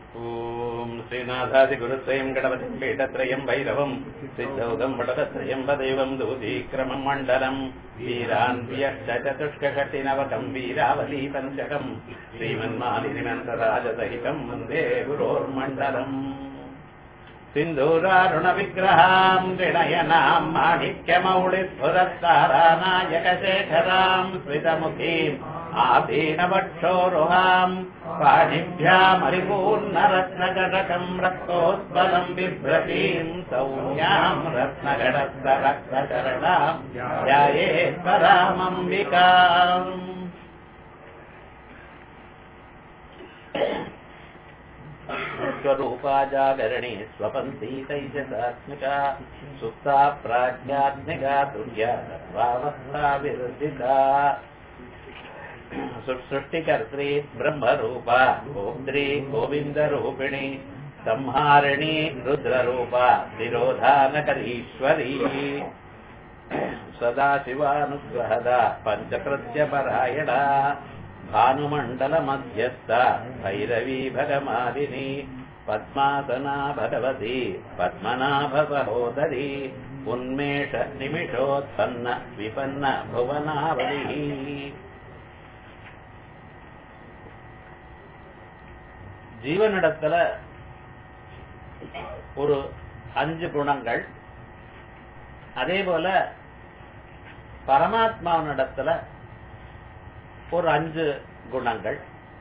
ॐ श्रीनाथादिगुरुत्रयम् गणपतिम् पीठत्रयम् भैरवम् सिद्धौदम् वटदत्रयम् वदेवम् दूतीक्रमम् मण्डलम् वीरान्वियश्च चतुष्कषटिनवकम् वीरावली पञ्चकम् श्रीमन्मालिनिमन्तराजसहितम् वन्दे गुरोर्मण्डलम् सिन्धूरारुणविग्रहाम् त्रिणयनाम् माणिक्यमौळिस्फुरस्तारानायकशेखराम् स्मितमुखीम् आसीनवक्षोरुहाम् पाणिभ्यामरिपूर्णरत्नगटकम् रक्तोत्पलम् बिभ्रतीम् सौम्याम् रत्नगडस्तरक्तचरणाम् ध्यायेत्परामम्बिकाम् स्वरूपा जागरणे स्वपन्थी तैजसात्मिका सुप्ता प्राज्ञात्मिका तुर्या तत्त्वावस्था विरुद्धिता सृष्टिकर्त्री ब्रह्मरूपा गोत्री गोविन्दरूपिणी संहारिणी रुद्ररूपा निरोधानकरीश्वरी सदाशिवानुग्रहदा पञ्चकृत्यपरायणा भानुमण्डलमध्यस्था भैरवी भगमालिनी पद्मासना भगवती पद्मनाभसहोदरी उन्मेष निमिषोत्पन्न विपन्न भुवनावलिः ஜீவனிடத்துல ஒரு அஞ்சு குணங்கள் அதே போல பரமாத்மாவனிடத்துல ஒரு அஞ்சு குணங்கள்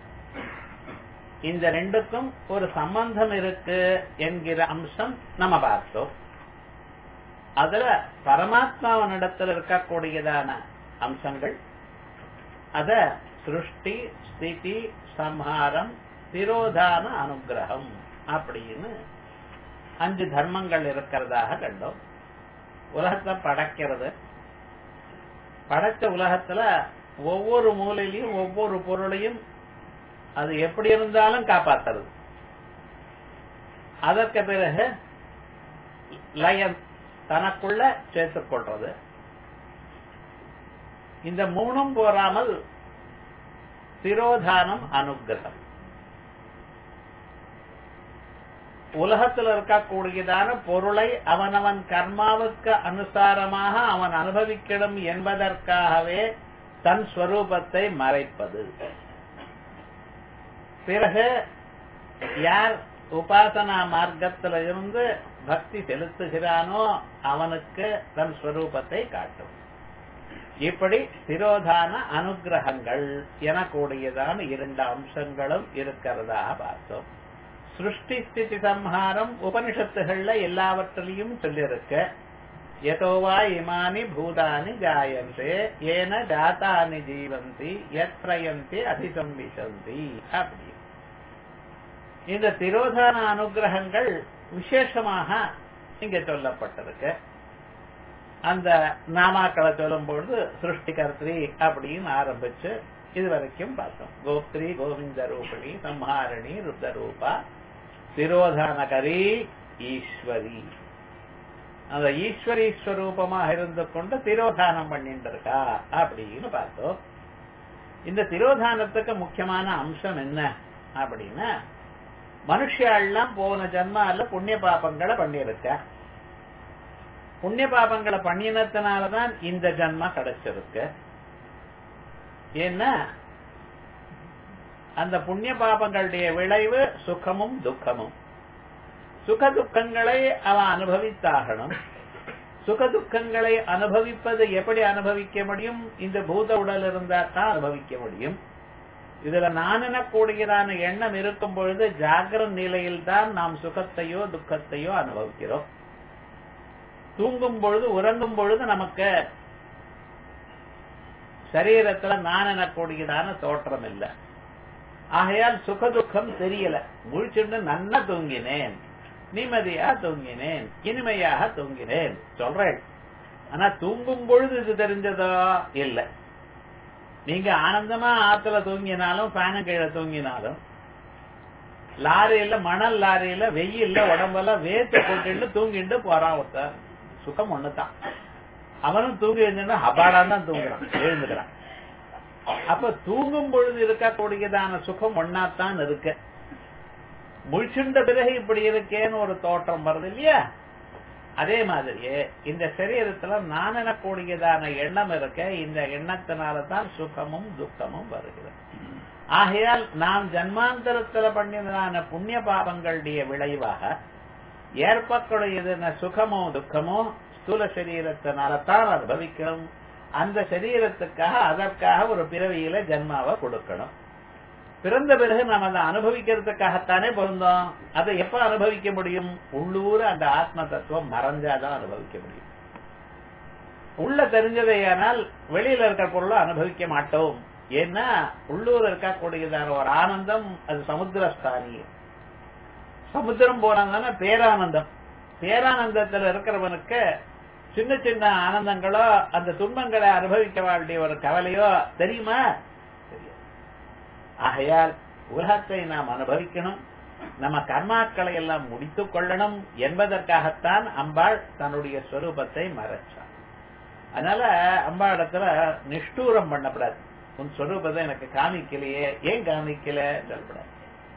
இந்த ரெண்டுக்கும் ஒரு சம்பந்தம் இருக்கு என்கிற அம்சம் நம்ம பார்த்தோம் அதுல பரமாத்மாவனிடத்தில் இருக்கக்கூடியதான அம்சங்கள் அத சிருஷ்டி ஸ்திதி சம்ஹாரம் திரோதான அனுகிரகம் அப்படின்னு அஞ்சு தர்மங்கள் இருக்கிறதாக கண்டோம் உலகத்தை படைக்கிறது படைச்ச உலகத்துல ஒவ்வொரு மூலையிலையும் ஒவ்வொரு பொருளையும் அது எப்படி இருந்தாலும் காப்பாத்துறது அதற்கு பிறகு லயம் தனக்குள்ள சேர்த்துக் கொள்றது இந்த மூணும் போராமல் திரோதானம் அனுகிரகம் உலகத்தில் இருக்கக்கூடியதான பொருளை அவனவன் கர்மாவுக்கு அனுசாரமாக அவன் அனுபவிக்கணும் என்பதற்காகவே தன் ஸ்வரூபத்தை மறைப்பது பிறகு யார் உபாசனா மார்க்கத்தில் இருந்து பக்தி செலுத்துகிறானோ அவனுக்கு தன் ஸ்வரூபத்தை காட்டும் இப்படி திரோதான அனுகிரகங்கள் எனக்கூடியதான இரண்டு அம்சங்களும் இருக்கிறதாக பார்த்தோம் சிருஷ்டி ஸ்திதி சம்ஹாரம் உபனிஷத்துகள்ல எல்லாவற்றிலையும் சொல்லியிருக்க எதோவா இமானி பூதானி ஜாயந்தே ஏன ஜாத்தானி ஜீவந்தி எத்ரயந்தி அதிசம்பிசந்தி அப்படி இந்த திரோதான அனுகிரகங்கள் விசேஷமாக இங்க சொல்லப்பட்டிருக்கு அந்த நாமாக்களை சொல்லும் பொழுது சிருஷ்டிகர்த்ரி அப்படின்னு ஆரம்பிச்சு இது வரைக்கும் பார்த்தோம் கோப்திரி கோவிந்த ரூபிணி சம்ஹாரணி ருத்ரரூபா திரோதானகரி ஈஸ்வரி அந்த ஈஸ்வரி ஸ்வரூபமாக இருந்து கொண்டு திரோதானம் பண்ணிட்டு இருக்கா அப்படின்னு பார்த்தோம் இந்த திரோதானத்துக்கு முக்கியமான அம்சம் என்ன அப்படின்னா மனுஷாலாம் போன ஜன்மால புண்ணிய பாபங்களை பண்ணியிருக்க புண்ணிய பாபங்களை பண்ணினத்தினாலதான் இந்த ஜன்மா கிடைச்சிருக்கு ஏன்னா அந்த புண்ணிய பாபங்களுடைய விளைவு சுகமும் துக்கமும் சுக துக்கங்களை அவன் அனுபவித்தாகணும் சுக துக்கங்களை அனுபவிப்பது எப்படி அனுபவிக்க முடியும் இந்த பூத உடல் இருந்தா தான் அனுபவிக்க முடியும் இதுல நான் எனக்கூடியதான எண்ணம் இருக்கும் பொழுது ஜாகிர நிலையில் தான் நாம் சுகத்தையோ துக்கத்தையோ அனுபவிக்கிறோம் தூங்கும் பொழுது உறங்கும் பொழுது நமக்கு சரீரத்துல நான் எனக்கூடியதான தோற்றம் இல்லை ஆகையால் சுக துக்கம் தெரியல முழிச்சுண்டு நன்னா தூங்கினேன் நிம்மதியா தூங்கினேன் இனிமையாக தூங்கினேன் சொல்றேன் ஆனா தூங்கும் பொழுது இது தெரிஞ்சதோ இல்ல நீங்க ஆனந்தமா ஆத்துல தூங்கினாலும் ஃபேனு கீழே தூங்கினாலும் லாரியில மணல் லாரியில வெயில்ல உடம்பெல்லாம் வேத்து போட்டுட்டு தூங்கிட்டு போறான் ஒருத்தர் சுகம் ஒண்ணுதான் அவனும் தூங்கி எழுந்துன்னா அபாடான் தான் தூங்குறான் எழுந்துக்கிறான் அப்ப தூங்கும் பொழுது இருக்கக்கூடியதான சுகம் ஒன்னாத்தான் இருக்கு முழிச்சுண்ட பிறகு இப்படி இருக்கேன்னு ஒரு தோற்றம் வருது இல்லையா அதே மாதிரியே இந்த சரீரத்துல நான் எனக்கூடியதான எண்ணம் இருக்க இந்த எண்ணத்தினால தான் சுகமும் துக்கமும் வருகிறது ஆகையால் நாம் ஜன்மாந்தரத்துல பண்ணினதான புண்ணிய பாவங்களுடைய விளைவாக ஏற்பக்கூடியது சுகமோ துக்கமோ ஸ்தூல சரீரத்தினால தான் அனுபவிக்கணும் அந்த சரீரத்துக்காக அதற்காக ஒரு பிறவியில ஜன்மாவை கொடுக்கணும் பிறந்த பிறகு நாம் அதை அனுபவிக்கிறதுக்காகத்தானே பிறந்தோம் அதை எப்ப அனுபவிக்க முடியும் உள்ளூர் அந்த ஆத்ம தத்துவம் மறைஞ்சாதான் அனுபவிக்க முடியும் உள்ள தெரிஞ்சதையானால் வெளியில இருக்கிற பொருளை அனுபவிக்க மாட்டோம் ஏன்னா உள்ளூர் இருக்கக்கூடியதான ஒரு ஆனந்தம் அது சமுத்திரஸ்தானியம் சமுத்திரம் போனாங்கன்னா பேரானந்தம் பேரானந்தத்துல இருக்கிறவனுக்கு சின்ன சின்ன ஆனந்தங்களோ அந்த துன்பங்களை அனுபவிக்க வேண்டிய ஒரு கவலையோ தெரியுமா தெரியாது ஆகையால் உலகத்தை நாம் அனுபவிக்கணும் நம்ம கர்மாக்களை எல்லாம் முடித்துக் கொள்ளணும் என்பதற்காகத்தான் அம்பாள் தன்னுடைய ஸ்வரூபத்தை மறைச்சார் அதனால அம்பாளிடத்துல நிஷ்டூரம் பண்ணப்படாது உன் ஸ்வரூபத்தை எனக்கு காமிக்கலையே ஏன் காமிக்கல சொல்லப்படாது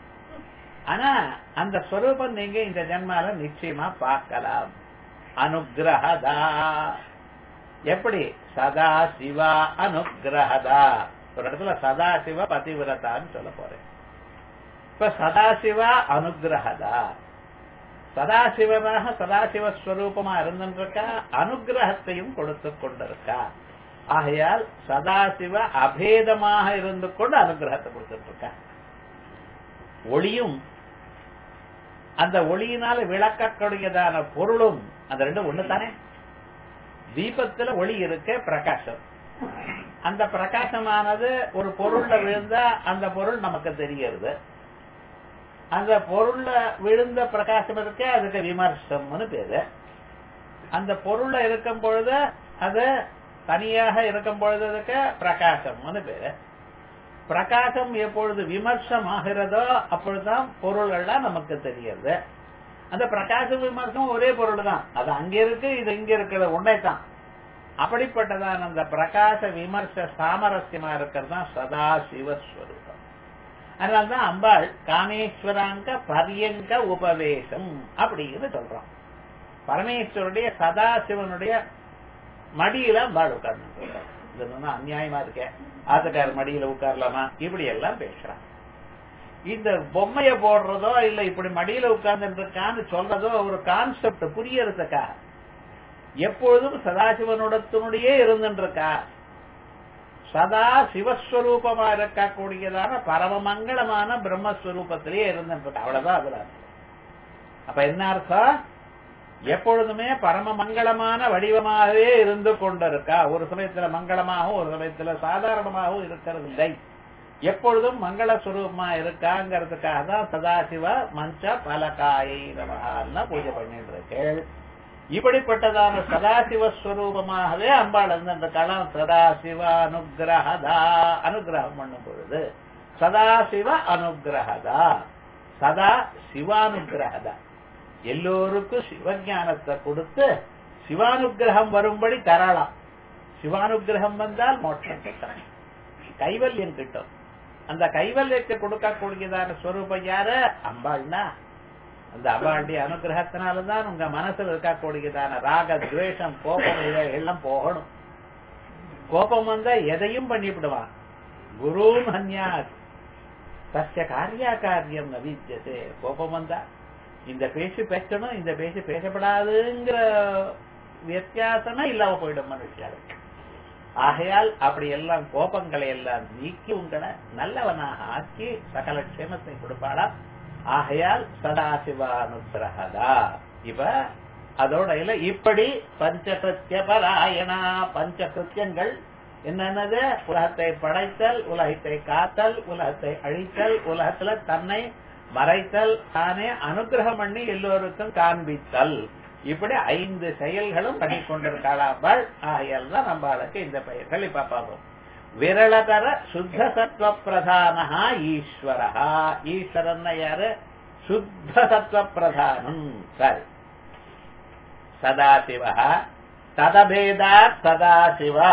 ஆனா அந்த ஸ்வரூபம் நீங்க இந்த ஜென்மால நிச்சயமா பார்க்கலாம் அனுகிரகதா எப்படி சதா சிவா அனுகிரகதா ஒரு இடத்துல சதாசிவ பதிவிரதான்னு சொல்ல போறேன் இப்ப சதாசிவா அனுகிரகதா சதாசிவனாக சதாசிவ ஸ்வரூபமா இருந்துருக்கா அனுகிரகத்தையும் கொடுத்து கொண்டிருக்கா ஆகையால் சதாசிவ அபேதமாக இருந்து கொண்டு அனுகிரகத்தை கொடுத்துட்டு இருக்கா ஒளியும் அந்த ஒளியினால விளக்கக்கூடியதான பொருளும் அந்த ரெண்டும் ஒண்ணு தானே தீபத்துல ஒளி இருக்க பிரகாசம் அந்த பிரகாசமானது ஒரு பொருள்ல விழுந்தா அந்த பொருள் நமக்கு தெரிகிறது அந்த பொருள்ல விழுந்த பிரகாசம் இருக்க அதுக்கு விமர்சம்னு பேரு அந்த பொருள்ல இருக்கும் பொழுது அது தனியாக இருக்கும் பொழுது அதுக்கு பிரகாசம்னு பேரு பிரகாசம் எப்பொழுது விமர்சம் ஆகிறதோ அப்பொழுதுதான் பொருள்கள்லாம் நமக்கு தெரிகிறது அந்த பிரகாச விமர்சம் ஒரே பொருள் தான் அது அங்க இருக்கு இது இங்க இருக்கிறது ஒன்னே தான் அப்படிப்பட்டதான அந்த பிரகாச விமர்ச சாமரஸ்யமா இருக்கிறது தான் சதா சிவஸ்வரூபம் அதனால்தான் அம்பாள் காமேஸ்வராங்க பரியங்க உபவேசம் அப்படின்னு சொல்றோம் பரமேஸ்வருடைய சதாசிவனுடைய மடியில அம்பாள் உட்கார்ந்து இது அநியாயமா இருக்கேன் ஆத்துக்கார மடியில உட்காரலாமா இப்படி எல்லாம் பேசுறான் இந்த பொம்மைய போடுறதோ இல்ல இப்படி மடியில உட்கார்ந்து இருக்கான்னு சொல்றதோ ஒரு கான்செப்ட் புரியறதுக்காக எப்பொழுதும் சதாசிவனுடத்தினுடைய இருந்துருக்கா சதா சிவஸ்வரூபமா இருக்கக்கூடியதான பரமமங்களமான பிரம்மஸ்வரூபத்திலேயே இருந்துட்டு அவ்வளவுதான் அதுல அப்ப என்ன அர்த்தம் எப்பொழுதுமே பரம மங்களமான வடிவமாகவே இருந்து கொண்டிருக்கா ஒரு சமயத்துல மங்களமாகவும் ஒரு சமயத்துல சாதாரணமாகவும் இருக்கிறது இல்லை எப்பொழுதும் மங்கள சுரூபமா இருக்காங்கிறதுக்காக தான் சதாசிவ மஞ்ச பலகாயை நமஹான்னா பூஜை பண்ணிட்டு இருக்கேள் இப்படிப்பட்டதான சதாசிவ ஸ்வரூபமாகவே அம்பாள் அந்த களம் சதாசிவ அனுகிரகதா அனுகிரகம் பண்ணும் பொழுது சதாசிவ அனுகிரகதா சதா சிவானுகிரகதா எல்லோருக்கும் சிவஞானத்தை கொடுத்து சிவானுகிரகம் வரும்படி தரலாம் சிவானுகிரகம் வந்தால் மோட்சம் கிட்டும் கைவல்யம் கிட்டும் அந்த கைவல்யத்தை கொடுக்கக்கூடியதான ஸ்வரூபம் யாரு அம்பாள்னா அந்த அம்பாளுடைய அனுகிரகத்தினாலதான் உங்க மனசுல இருக்கக்கூடியதான ராக துவேஷம் கோபம் எல்லாம் போகணும் கோபம் வந்தா எதையும் பண்ணிவிடுவான் குருன் ஹன்யாத் தஸ்ய காரியா காரியம் நவித்தியதே கோபம் வந்தா இந்த பேச்சு பேசணும் இந்த பேச்சு பேசப்படாதுங்கிற வித்தியாசமே இல்லாம போயிடும் மனுஷாளுக்கு ஆகையால் அப்படி எல்லாம் கோபங்களை எல்லாம் நீக்கி உங்களை நல்லவனாக ஆக்கி சகல க்ஷேமத்தை கொடுப்பாளா ஆகையால் சதாசிவானுகிரகதா இப்ப அதோட இல்ல இப்படி பஞ்சகிருத்திய பராயணா பஞ்ச கிருத்தியங்கள் என்னென்னது உலகத்தை படைத்தல் உலகத்தை காத்தல் உலகத்தை அழித்தல் உலகத்துல தன்னை மறைத்தல் தானே அனுகிரகம் பண்ணி எல்லோருக்கும் காண்பித்தல் இப்படி ஐந்து செயல்களும் பண்ணி கொண்டிருக்காளாம்பாள் ஆகையால் தான் நம்மளுக்கு இந்த பெயர்கள் இப்ப பார்ப்போம் விரளதர சுத்த சத்வ பிரதானஹா ஈஸ்வரஹா ஈஸ்வரன் யாரு சுத்த சத்வ பிரதானம் சரி சதாசிவா ததபேதா சதாசிவா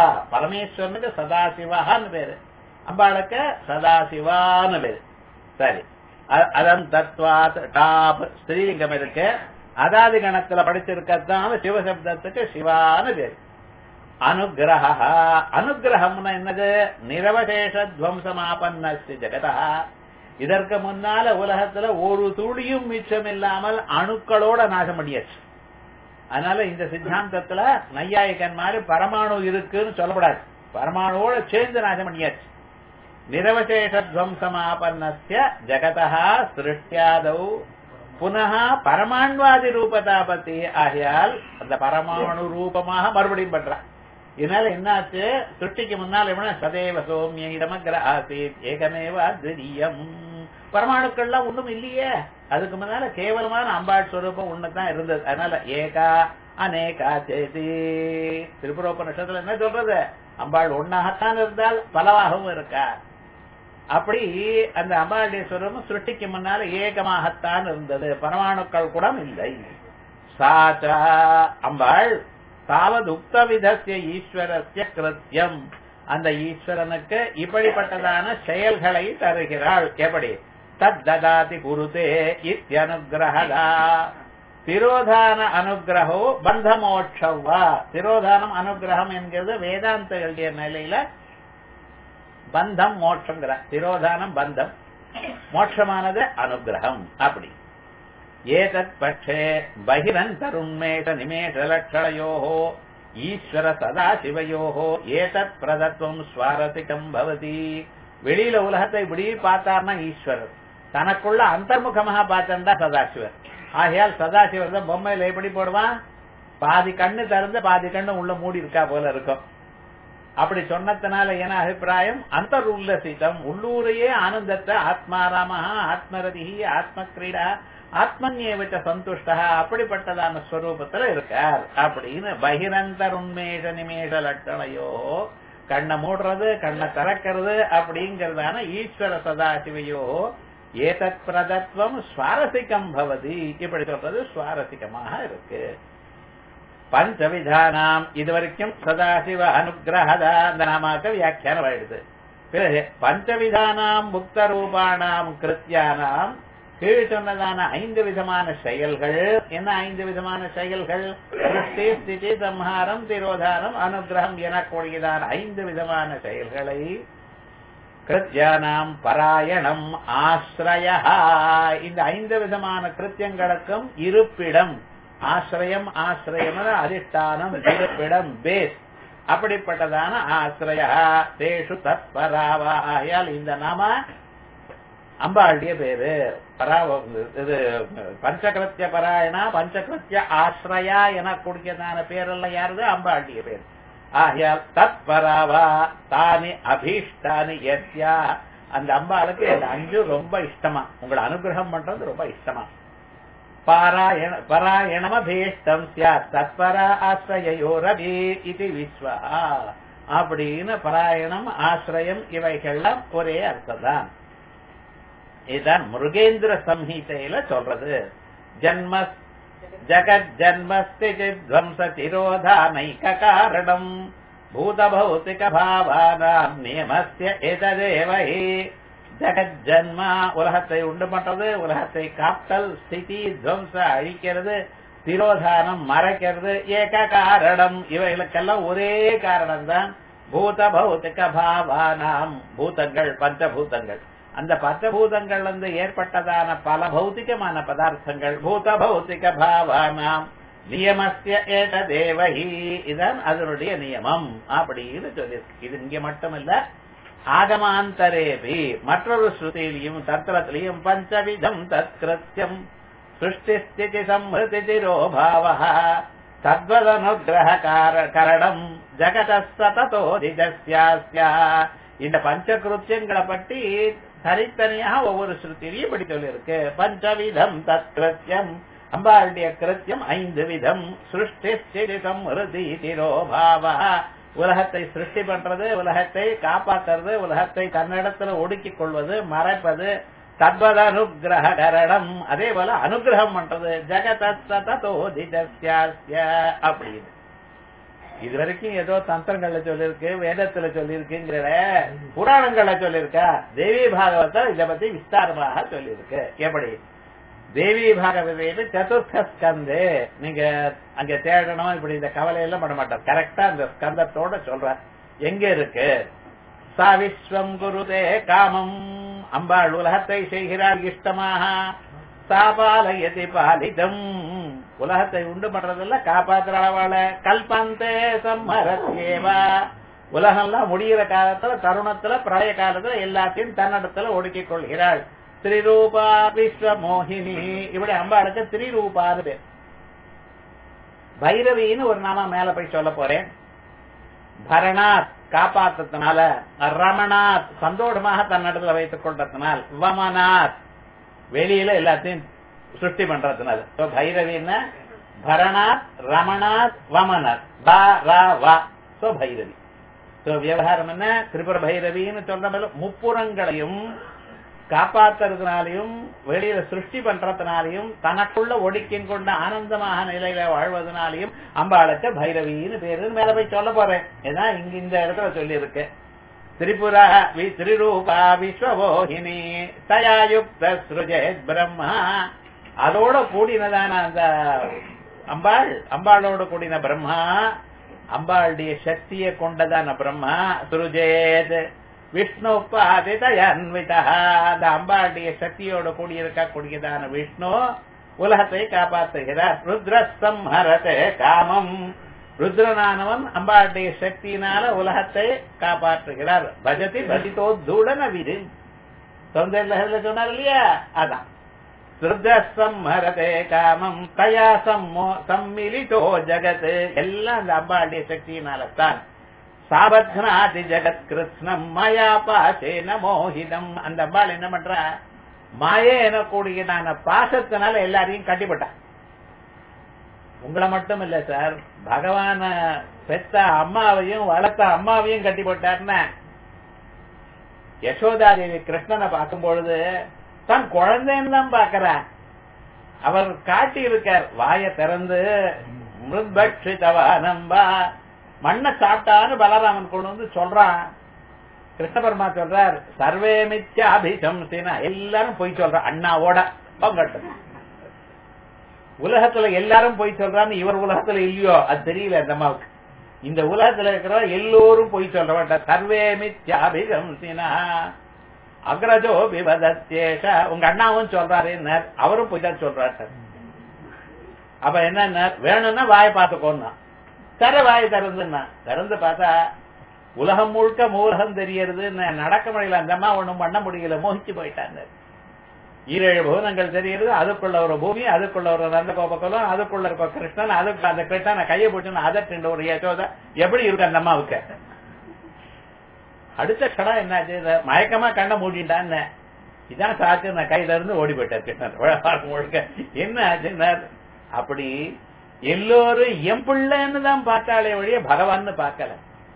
பரமேஸ்வரனுக்கு சதாசிவான்னு பேரு அம்பாளுக்கு சதாசிவான்னு பேரு சரி அ- அதன் தத்வாத் டாப் ஸ்ரீலிங்கம் இருக்கு அதாதி கணத்துல படிச்சிருக்கிறதுனால சிவசப்தத்துக்கு சிவான்னு பேர் அனுகிரக அனுகிரகம்னா என்னது நிரவசேஷ துவம்சமாபன்னஸ்தி ஜெகதா இதற்கு முன்னால உலகத்துல ஒரு துளியும் மிச்சம் இல்லாமல் அணுக்களோட நாசம் பண்ணியாச்சு அதனால இந்த சித்தாந்தத்துல நையாயிகன் மாதிரி பரமாணு இருக்குன்னு சொல்லக்கூடாது பரமாணுவோட சேர்ந்து நாசம் பண்ணியாச்சு நிரவசேஷ துவம்சமாபன்னஸ்ய ஜெகதா சிருஷ்டியாதௌ புனः பரமாண்வாதி ரூபதா பத்தி ஆகையால் அந்த பரமாணு ரூபமாக மறுபடியும் பண்றான் இதனால என்னாச்சு சிருஷ்டிக்கு முன்னால் என்ன சதேவ சோமிய இடமக்கிர ஆசீத் ஏகமேவ அத்விதீயம் பரமாணுக்கள்லாம் ஒண்ணும் இல்லையே அதுக்கு முன்னால கேவலமான அம்பாள் ஸ்வரூபம் ஒண்ணுதான் இருந்தது அதனால ஏகா அநேகா சேதி திருப்புரோபனிஷத்துல என்ன சொல்றது அம்பாள் ஒன்னாகத்தான் இருந்தால் பலவாகவும் இருக்கா அப்படி அந்த அம்பாளுடைய ஸ்வரூபம் சிருஷ்டிக்கு முன்னால ஏகமாகத்தான் இருந்தது பரமாணுக்கள் கூட இல்லை சாச்சா அம்பாள் தாவது உக்த விதசிய ஈஸ்வரஸ்ய கிருத்தியம் அந்த ஈஸ்வரனுக்கு இப்படிப்பட்டதான செயல்களை தருகிறாள் எப்படி தத் ததாதி குருதே இத்தியனுகிரகதா திரோதான அனுகிரகோ பந்த மோட்சவா திரோதானம் அனுகிரகம் என்கிறது வேதாந்தங்களுடைய நிலையில பந்தம் மோட்சங்கிற திரோதானம் பந்தம் மோட்சமானது அனுகிரகம் அப்படி ஏதத் பட்சே பகிரந்தருண்மேஷ நிமேஷ லட்சணயோஹோ ஈஸ்வர சதா சிவயோஹோ ஏதத் பிரதத்துவம் சுவாரசிகம் பவதி வெளியில உலகத்தை இப்படி பார்த்தார்னா ஈஸ்வரர் தனக்குள்ள அந்தர்முகமாக பார்த்தா சதாசிவர் ஆகையால் சதாசிவர் தான் பொம்மையில எப்படி போடுவான் பாதி கண்ணு திறந்து பாதி கண்ணு உள்ள மூடி இருக்கா போல இருக்கும் அப்படி சொன்னதுனால என்ன அபிப்பிராயம் அந்த உல்லசிதம் உள்ளூரையே ஆனந்தத்தை ஆத்மாராம ஆத்மரதி ஆத்ம கிரீடா ஆத்மன்யேவச்ச சந்துஷ்டா அப்படிப்பட்டதான ஸ்வரூபத்துல இருக்கார் அப்படின்னு பகிரந்தர் உண்மேஷ நிமேஷ லட்சணையோ கண்ணை மூடுறது கண்ணை திறக்கிறது அப்படிங்கறதான ஈஸ்வர சதாசிவையோ ஏதத் பிரதத்வம் சுவாரசிகம் பவதி இப்படி சொல்றது சுவாரசிகமாக இருக்கு பஞ்சவிதானாம் இதுவரைக்கும் சதாசிவ அனுகிரகதா அந்த நாமாக்க வியாக்கியானம் ஆயிடுது பிறகு பஞ்சவிதானாம் முக்த ரூபானாம் கிருத்தியானாம் கீழ் சொன்னதான ஐந்து விதமான செயல்கள் என்ன ஐந்து விதமான செயல்கள் சிருஷ்டி ஸ்திதி சம்ஹாரம் திரோதானம் அனுகிரகம் எனக்கூடியதான ஐந்து விதமான செயல்களை கிருத்தியானாம் பராயணம் ஆசிரய இந்த ஐந்து விதமான கிருத்தியங்களுக்கும் இருப்பிடம் ஆசிரியம் ஆசிரியம் அதிஷ்டானம் இருப்பிடம் பேஸ் அப்படிப்பட்டதான ஆசிரிய தேஷு தத்பராவாயால் இந்த நாம அம்பாளுடைய பேரு பராவ இது பஞ்சகிருத்திய பராயணா பஞ்சகிருத்திய ஆசிரயா என கூடியதான பேரெல்லாம் யாருது அம்பாளுடைய பேர் ஆகையால் தத்பராவா தானி அபீஷ்டானி எத்யா அந்த அம்பாளுக்கு இந்த அஞ்சு ரொம்ப இஷ்டமா உங்களை அனுகிரகம் பண்றது ரொம்ப இஷ்டமா பாராயண பராயணமபீஷ்டம் சியாத் தத்பரா ஆசிரயோரபி இது விஸ்வா அப்படின்னு பராயணம் ஆசிரியம் இவைகள்லாம் ஒரே அர்த்தம் தான் இதுதான் முருகேந்திர சம்ஹிதையில சொல்றது ஜன்ம ஜகத் ஜன்மஸ்தி துவம்ச திரோதானைக காரணம் பூத பௌத்திக பாவானாம் நியமஸ்ய எததேவஹி ஜகத் ஜன்மா உலகத்தை உண்டு பண்றது உலகத்தை காத்தல் ஸ்திதி துவம்ச அழிக்கிறது திரோதானம் மறைக்கிறது ஏக காரணம் இவைகளுக்கெல்லாம் ஒரே காரணம் தான் பூத பௌத்திக பாவானாம் பூதங்கள் பஞ்சபூதங்கள் அந்த பஞ்சபூதங்கள் வந்து ஏற்பட்டதான பல பௌத்திகமான பதார்த்தங்கள் பூத பௌத்திக பாவானாம் நியமஸ்ய ஏத தேவஹி இதான் அதனுடைய நியமம் அப்படின்னு சொல்லியிருக்கு இது இங்க மட்டுமல்ல ஆகமாந்தரேபி மற்றொரு ஸ்ருதியிலையும் தத்திரத்திலையும் பஞ்சவிதம் தத்கிருத்தியம் சிருஷ்டிஸ்திதி சம்ஹதி திரோபாவ தத்வதனுகிரக கரணம் ஜகத சததோ திஜஸ்யாஸ்யா இந்த பஞ்சகிருத்தியங்களை பற்றி தனித்தனியாக ஒவ்வொரு ஸ்ருதியிலையும் இப்படி சொல்லியிருக்கு பஞ்சவிதம் தத்கிருத்தியம் அம்பாளுடைய கிருத்தியம் ஐந்து விதம் சிருஷ்டி சம்ஹதி திரோபாவ உலகத்தை சிருஷ்டி பண்றது உலகத்தை காப்பாற்றுறது உலகத்தை தன்னிடத்துல ஒடுக்கிக் கொள்வது மறைப்பது தத்வத அனுகிரக கரணம் அதே போல அனுகிரகம் பண்றது ஜெகதோ அப்படின்னு இது வரைக்கும் ஏதோ தந்திரங்கள்ல சொல்லிருக்கு வேதத்துல சொல்லிருக்குங்கிற புராணங்கள்ல சொல்லிருக்கா தேவி பாகவதம் இத பத்தி விஸ்தாரமாக சொல்லியிருக்கு எப்படி தேவி பாகவதையில சதுர்த்த ஸ்கந்து நீங்க அங்க தேடணும் இப்படி இந்த கவலை எல்லாம் பண்ண மாட்டார் கரெக்டா அந்த ஸ்கந்தத்தோட சொல்ற எங்க இருக்கு சா விஸ்வம் குருதே காமம் அம்பாள் உலகத்தை செய்கிறாள் இஷ்டமாக சாபாலயதி பாலிதம் உலகத்தை உண்டு பண்றதில்ல காப்பாத்துறவள கல்பந்தே சம்மரத்தேவா உலகம்லாம் முடிகிற காலத்துல தருணத்துல பிரளய காலத்துல எல்லாத்தையும் தன்னிடத்துல ஒடுக்கிக் கொள்கிறாள் திரிரூபா விஸ்வ மோகினி இப்படி அம்பாளுக்கு திரிரூபாது பேர் பைரவின்னு ஒரு நாம மேல போய் சொல்ல போறேன் பரணாத் காப்பாத்தத்தினால ரமணாத் சந்தோஷமாக தன்னிடத்துல வைத்துக் கொண்டதுனால் வமனாத் வெளியில எல்லாத்தையும் சிருஷ்டி பண்றதுனால பைரவின்னா பரணாத் ரமணாத் வமனாத் பா ரா வா சோ பைரவி சோ விவகாரம் என்ன திரிபுர பைரவின்னு சொல்ற முப்புறங்களையும் காப்பாத்துறதுனாலையும் வெளியில சிருஷ்டி பண்றதுனாலையும் தனக்குள்ள ஒடுக்கின் கொண்ட ஆனந்தமாக நிலையில வாழ்வதனாலையும் அம்பாளுக்கு பைரவின்னு பேரு மேல போய் சொல்ல போறேன் ஏன்னா இங்க இந்த இடத்துல சொல்லி இருக்கு திரிபுரா வி திரிரூபா விஸ்வமோகினி தயாயுக்த சுருஜேத் பிரம்மா அதோட கூடினதான அந்த அம்பாள் அம்பாளோட கூடின பிரம்மா அம்பாளுடைய சக்தியை கொண்டதான பிரம்மா சுருஜேத் விஷ்ணு பாதிதயன்விதா அந்த அம்பாளுடைய சக்தியோட கூடியிருக்க கூடியதான விஷ்ணு உலகத்தை காப்பாற்றுகிறார் ருத்ரஸ்தம் ஹரதே காமம் ருத்ரனானவன் அம்பாளுடைய சக்தியினால உலகத்தை காப்பாற்றுகிறார் பஜதி பதித்தோத்தூடன விதி தொந்தரில் சொன்னார் இல்லையா அதான் ருத்ரஸ்தம் ஹரதே காமம் தயா சம்மோ சம்மிலிதோ ஜகத் எல்லாம் அந்த அம்பாளுடைய சக்தியினால தான் சாபத்னாதி ஜெகத் கிருஷ்ணம் மாயா பாசேன மோகிதம் அந்த அம்பாள் என்ன பண்றா மாயே எனக்கூடியதான பாசத்தினால எல்லாரையும் கட்டிப்பட்டான் உங்களை மட்டும் இல்ல சார் பகவான பெத்த அம்மாவையும் வளர்த்த அம்மாவையும் கட்டி போட்டார்னா யசோதாதேவி கிருஷ்ணனை பார்க்கும் பொழுது தான் குழந்தைன்னு தான் பாக்குறா அவர் காட்டி இருக்கார் வாய திறந்து மிருத்பக்ஷிதவானம்பா மண்ணை சாப்பிட்டான்னு பலராமன் கொண்டு வந்து சொல்றான் கிருஷ்ண பரமா சொல்றார் சர்வே மித்யாபிசம்சினா எல்லாரும் போய் சொல்றான் அண்ணாவோட பங்கட்டும் உலகத்துல எல்லாரும் போய் சொல்றான்னு இவர் உலகத்துல இல்லையோ அது தெரியல அந்த அம்மாவுக்கு இந்த உலகத்துல இருக்கிற எல்லோரும் போய் சொல்ற மாட்டார் சர்வே மித்யாபிசம்சினா அக்ரஜோ விவதத்தேஷ உங்க அண்ணாவும் சொல்றாரு அவரும் போய் தான் சொல்றாரு அப்ப என்ன வேணும்னா வாயை பார்த்துக்கோன்னா தர வாய் திறந்துன்னா திறந்து பார்த்தா உலகம் முழுக்க மூலகம் தெரியறது நடக்க முடியல அந்த அம்மா ஒண்ணும் பண்ண முடியல மோகிச்சு போயிட்டாங்க ஈரேழு புவனங்கள் தெரியுது அதுக்குள்ள ஒரு பூமி அதுக்குள்ள ஒரு நந்த கோபக்கலம் அதுக்குள்ள இருக்க கிருஷ்ணன் அதுக்கு அந்த கிருஷ்ணன் கையை போட்டு அதட்டு ஒரு யசோதா எப்படி இருக்கு அந்த அம்மாவுக்கு அடுத்த கடம் என்னாச்சு மயக்கமா கண்ணை மூடிட்டான்னு இதான் சாச்சு நான் கையில இருந்து ஓடி போயிட்டார் கிருஷ்ணன் முழுக்க என்ன ஆச்சுன்னா அப்படி எல்லோரும் என் பிள்ளைன்னு தான் பார்த்தாலே ஒழிய பகவான் பார்க்கல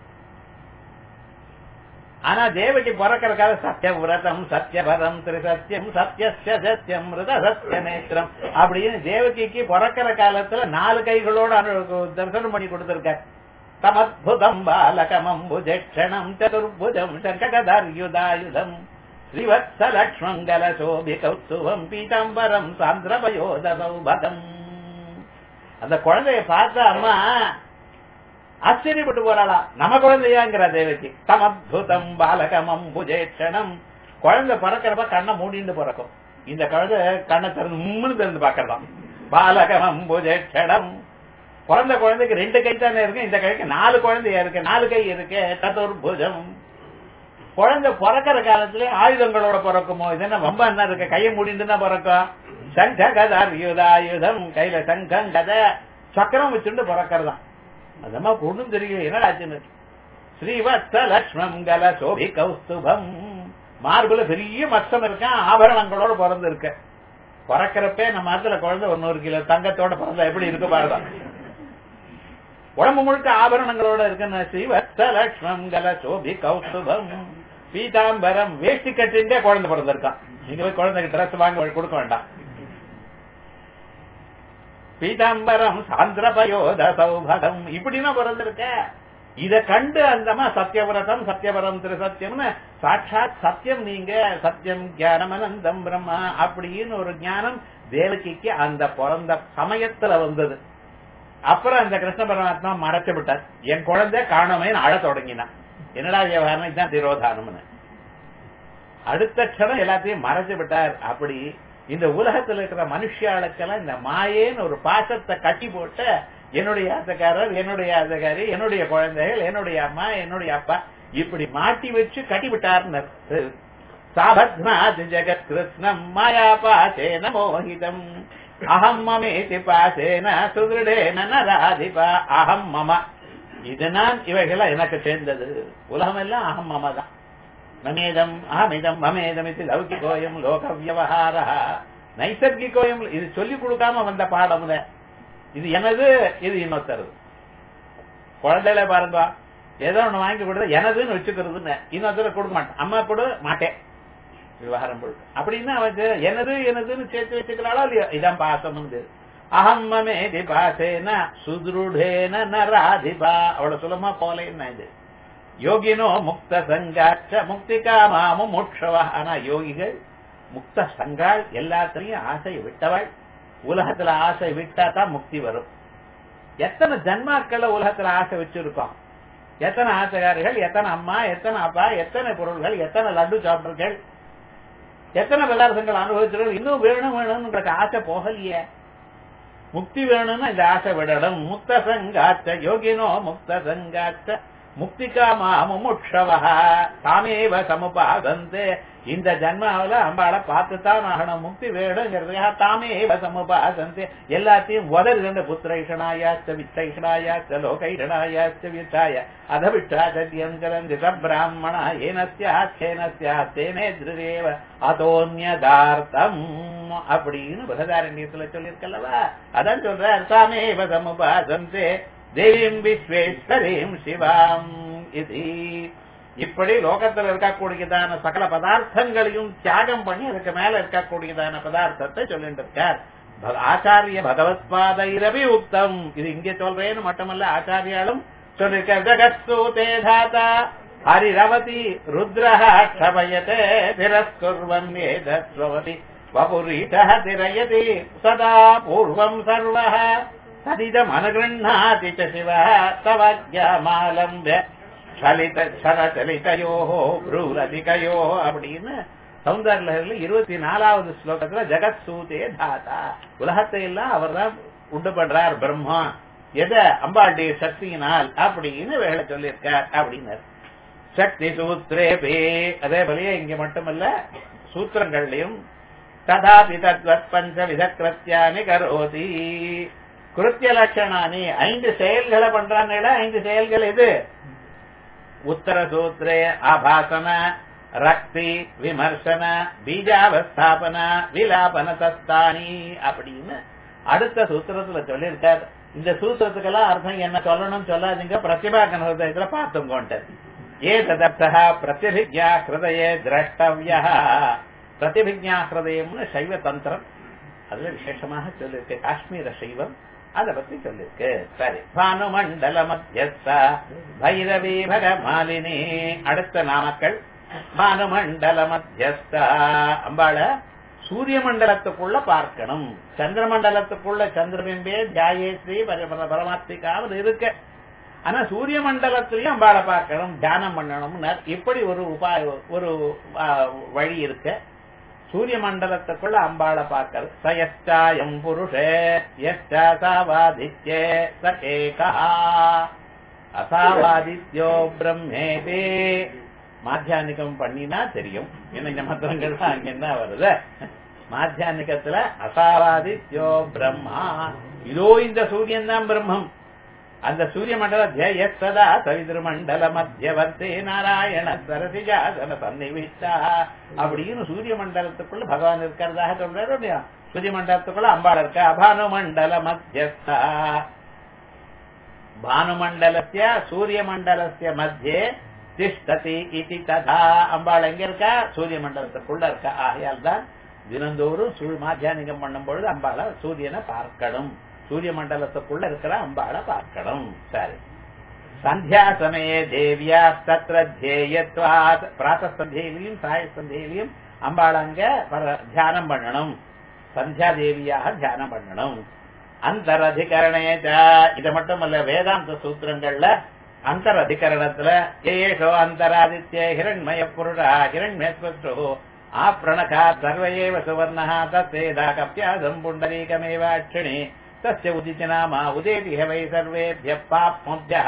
ஆனா தேவகி பிறக்கிறக்காக சத்திய விரதம் சத்தியபரம் திரிசத்தியம் சத்தியஸ்ய சத்தியம் மிருத சத்திய நேத்திரம் அப்படின்னு தேவகிக்கு பிறக்கிற காலத்துல நாலு கைகளோட தரிசனம் பண்ணி கொடுத்திருக்கார் தமத்புதம் பாலகமம் புஜக்ஷணம் சதுர்புஜம் சங்ககதார்யுதாயுதம் ஸ்ரீவத்ஸலக்ஷ்மங்கல சோபி கௌத்துவம் பீதாம்பரம் சாந்திரபயோத சௌபகம் அந்த குழந்தைய பார்த்த அம்மா ஆச்சரியப்பட்டு போறாளா நம்ம குழந்தையாங்கிற தேவகி தமத்புதம் பாலகமம் புஜேட்சணம் குழந்தை பிறக்கிறப்ப கண்ணை மூடிட்டு பிறக்கும் இந்த குழந்தை கண்ணை திறந்து மும்முன்னு திறந்து பாக்கலாம் பாலகமம் புஜேட்சணம் பிறந்த குழந்தைக்கு ரெண்டு கை தானே இருக்கு இந்த கைக்கு நாலு குழந்தையா இருக்கு நாலு கை இருக்கு சதுர்புஜம் குழந்தை பிறக்கிற காலத்துல ஆயுதங்களோட பிறக்குமோ இது என்ன ரொம்ப என்ன இருக்கு கையை மூடிட்டு தான் பிறக்கும் சங்க கதார் யுதாயுதம் கையில சங்கம் கத சக்கரம் வச்சுட்டு பிறக்கிறதான் அதமா ஒண்ணும் தெரியும் என்னடா ஆச்சுன்னு ஸ்ரீவத்ஸ லக்ஷ்மங்கல சோபி கௌஸ்துபம் மார்புல பெரிய மச்சம் இருக்கான் ஆபரணங்களோட பிறந்து இருக்க பிறக்கிறப்பே நம்ம இடத்துல குழந்தை ஒரு நூறு கிலோ தங்கத்தோட பிறந்தா எப்படி இருக்கு பாருதான் உடம்பு முழுக்க ஆபரணங்களோட இருக்குன்னு ஸ்ரீவத்ஸ லக்ஷ்மங்கல சோபி கௌஸ்துபம் பீதாம்பரம் வேஷ்டி கட்டிண்டே குழந்தை பிறந்திருக்கான் நீங்க போய் குழந்தைக்கு ட்ரெஸ் வாங்க கொடுக்க வேண்டாம் பீதாம்பரம் சாந்திரபயோத சௌபகம் இப்படின்னா பிறந்திருக்க இத கண்டு அந்தமா சத்தியவிரதம் சத்தியவரம் திரு சத்தியம்னு சாட்சாத் சத்தியம் நீங்க சத்தியம் ஞானம் அனந்தம் பிரம்மா அப்படின்னு ஒரு ஞானம் தேவகிக்கு அந்த பிறந்த சமயத்துல வந்தது அப்புறம் அந்த கிருஷ்ண பரமாத்மா மறைச்சு விட்டார் என் குழந்தை காணோமேன்னு அழ தொடங்கினான் என்னடா விவகாரம் இதுதான் திரோதானம்னு அடுத்த க்ஷணம் எல்லாத்தையும் மறைச்சு விட்டார் அப்படி இந்த உலகத்துல இருக்கிற மனுஷியாளுக்கெல்லாம் இந்த மாயேன்னு ஒரு பாசத்தை கட்டி போட்டு என்னுடைய ஆசக்காரர் என்னுடைய ஆசகாரி என்னுடைய குழந்தைகள் என்னுடைய அம்மா என்னுடைய அப்பா இப்படி மாட்டி வச்சு கட்டி விட்டார்னர் சாபத்னாத் ஜெகத் கிருஷ்ணம் மாயா பாசேன மோகிதம் அகம் மமேதி பாசேன சுதிருடேன நராதிபா அகம் மம இது நான் இவைகளாம் எனக்கு சேர்ந்தது உலகம் எல்லாம் அகம் மம தான் மமேதம் அகமிதம் மமேதம் இது லௌகிகோயம் லோக வியவகார நைசர்கிகோயம் இது சொல்லிக் கொடுக்காம வந்த பாடம்ல இது எனது இது இன்னொருத்தருது குழந்தையில பாருங்க ஏதோ ஒண்ணு வாங்கி கொடுத்தா எனதுன்னு வச்சுக்கிறதுன்னு இன்னொருத்தர கொடுக்க மாட்டேன் அம்மா கூட மாட்டேன் விவகாரம் பொழுது அப்படின்னா அவன் எனது எனதுன்னு சேர்த்து வச்சுக்கிறாளோ இல்லையோ இதான் பாசம் அகம் மமேதி பாசேன சுதுருடேன நராதிபா அவ்வளவு சுலமா போலேன்னு இது யோகினோ முக்த சங்காச்ச முக்தி காமாமு மோட்சவா ஆனா யோகிகள் முக்த சங்காள் எல்லாத்திலையும் ஆசை விட்டவள் உலகத்துல ஆசை விட்டா தான் முக்தி வரும் எத்தனை ஜன்மாக்கள உலகத்துல ஆசை வச்சிருக்கோம் எத்தனை ஆசையாரிகள் எத்தனை அம்மா எத்தனை அப்பா எத்தனை பொருள்கள் எத்தனை லட்டு சாப்பிட்டுகள் எத்தனை பதார்த்தங்கள் அனுபவிச்சிருக்கோம் இன்னும் வேணும் வேணும்னு உங்களுக்கு ஆசை போகலையே முக்தி வேணும்னா இந்த ஆசை விடணும் முக்த சங்காச்ச யோகினோ முக்த சங்காச்ச முக்திகாமா முமுட்சவா தாமேவ சமுபாதந்தே இந்த ஜன்மாவில அம்பாளை பார்த்துத்தான் ஆகணும் முக்தி வேணுங்கிறதுக்காக தாமேவ சமுபாதந்தே எல்லாத்தையும் உதறுகின்ற புத்திரைஷனாயாச்ச வித்தைஷனாயாச்ச லோகைஷனாயாச்ச வித்தாய அத விட்டாச்சரியம் கரந்தி பிராமணா ஏனஸ்யாச்சேனஸ்யா தேனே திருதேவ அதோன்யதார்த்தம் அப்படின்னு பிரகதாரண்யத்துல சொல்லியிருக்கல்லவா அதான் சொல்ற தாமேவ சமுபாதந்தே தேவீம் விஸ்வேஸ்வரீம் சிவாம் இது இப்படி லோகத்தில் இருக்கக்கூடியதான சகல பதார்த்தங்களையும் தியாகம் பண்ணி அதுக்கு மேல இருக்கக்கூடியதான பதார்த்தத்தை சொல்லிட்டு இருக்கார் ஆச்சாரிய பகவத் பாதைரவி உக்தம் இது இங்கே சொல்றேன்னு மட்டுமல்ல ஆச்சாரியாலும் சொல்லிருக்கார் ஜகத்சூதே தாத்தா ஹரிரவதி ருத்ரஹ க்ஷபயதே திரஸ்குர்வன் ஏதஸ்வதி வபுரீட்டः திரயதி சதா பூர்வம் சர்வः ததிதம் அனுகிருண்ணாதி ச சிவः தவ ஜமாலம்பிய சலித சரசலிதையோ ப்ரூரதிகையோ அப்படின்னு சௌந்தர்ல இருபத்தி நாலாவது ஸ்லோகத்துல ஜெகத் சூதே தாத்தா உலகத்தை எல்லாம் அவர் தான் உண்டு பண்றார் பிரம்மா எத அம்பாளுடைய சக்தியினால் அப்படின்னு வேலை சொல்லியிருக்கார் அப்படின்னார் சக்தி சூத்ரேபே அதே போலயே இங்க மட்டுமல்ல சூத்திரங்கள்லயும் ததாபி தத்வத் பஞ்ச விதக்கிருத்தியானி கரோதி கிருத்திய லட்சணானி ஐந்து செயல்களை பண்றாங்க ஐந்து செயல்கள் எது உத்தர சூத்ரே ஆபாசன ரக்தி விமர்சன பீஜாவஸ்தாபன விலாபன தஸ்தானி அப்படின்னு அடுத்த சூத்திரத்துல சொல்லியிருக்கார் இந்த சூத்திரத்துக்கெல்லாம் அர்த்தம் என்ன சொல்லணும்னு சொல்லாதீங்க பிரதிபாகன ஹிருதயத்துல பார்த்துங்கோன்ட்டு ஏ ததர்த்தா பிரதிபிஜா ஹிருதய திரஷ்டவியா பிரதிபிஜா ஹிருதயம்னு சைவ தந்திரம் அதுல விசேஷமாக சொல்லியிருக்கு காஷ்மீர சைவம் அத பத்தி சொல்லிருக்கு சரி பானுமண்டல மத்தியஸ்தா பைரவி பகமாலினி அடுத்த நாமக்கள் பானுமண்டல மத்தியஸ்தா அம்பாள சூரிய மண்டலத்துக்குள்ள பார்க்கணும் சந்திர மண்டலத்துக்குள்ள சந்திரபிம்பே தியாயேஸ்ரீ பரமாத்மிகாவது இருக்கு ஆனா சூரிய மண்டலத்திலையும் அம்பாளை பார்க்கணும் தியானம் பண்ணணும் இப்படி ஒரு உபாய ஒரு வழி இருக்கு சூரிய மண்டலத்துக்குள்ள அம்பாளை பார்க்கறது சயச்சாயம் புருஷே யச்சாவாதித்யே ச ஏகா அசாவாதித்யோ பிரம்மேதே மாத்தியானிகம் பண்ணினா தெரியும் என்ன இந்த மந்திரங்கள் தான் அங்க என்ன வருது மாத்தியானிகத்துல அசாவாதித்யோ பிரம்மா இதோ இந்த சூரியன் தான் பிரம்மம் அந்த சூரிய மண்டல ஜெய சதா சவிதிரு மண்டல மத்தியவர்த்தே நாராயண சரசிஜாசன சன்னிவிஷ்டா அப்படின்னு சூரிய மண்டலத்துக்குள்ள பகவான் இருக்கிறதாக சொல்றாரு இல்லையா சூரிய மண்டலத்துக்குள்ள அம்பாள் இருக்க அபானு மண்டல மத்தியஸ்தா பானுமண்டலஸ்ய சூரிய மண்டலஸ்ய மத்தியே திஷ்டதி இதி ததா அம்பாள் எங்க இருக்கா சூரிய மண்டலத்துக்குள்ள இருக்கா ஆகையால் தான் தினந்தோறும் மாத்தியானிகம் பண்ணும் பொழுது அம்பாள சூரியனை பார்க்கணும் சூரிய மண்டலத்துக்குள்ள இருக்கிற அம்பாளை பார்க்கணும் சரி சந்தியா சமயே தேவியா தத்ர தேயத்வாத் பிராத்த சந்தியிலையும் சாய சந்தியிலையும் அம்பாள் அங்க பர- தியானம் பண்ணணும் சந்தியா தேவியாக தியானம் பண்ணணும் அந்தரதிகரணே இது மட்டும் இல்ல வேதாந்த சூத்திரங்கள்ல அந்தரதிகரணத்துல ஏஷோ அந்தராதித்ய ஹிரண்மய புருடா ஹிரண்மேஸ்வஸ்ரு ஆ பிரணகா சர்வயேவ சுவர்ணா தத்தேதா கப்யாசம் புண்டரீகமேவ அட்சிணி தஸ்ய உதித்த நாமா உதேதிக வை சர்வேபிய பாப்மோபியா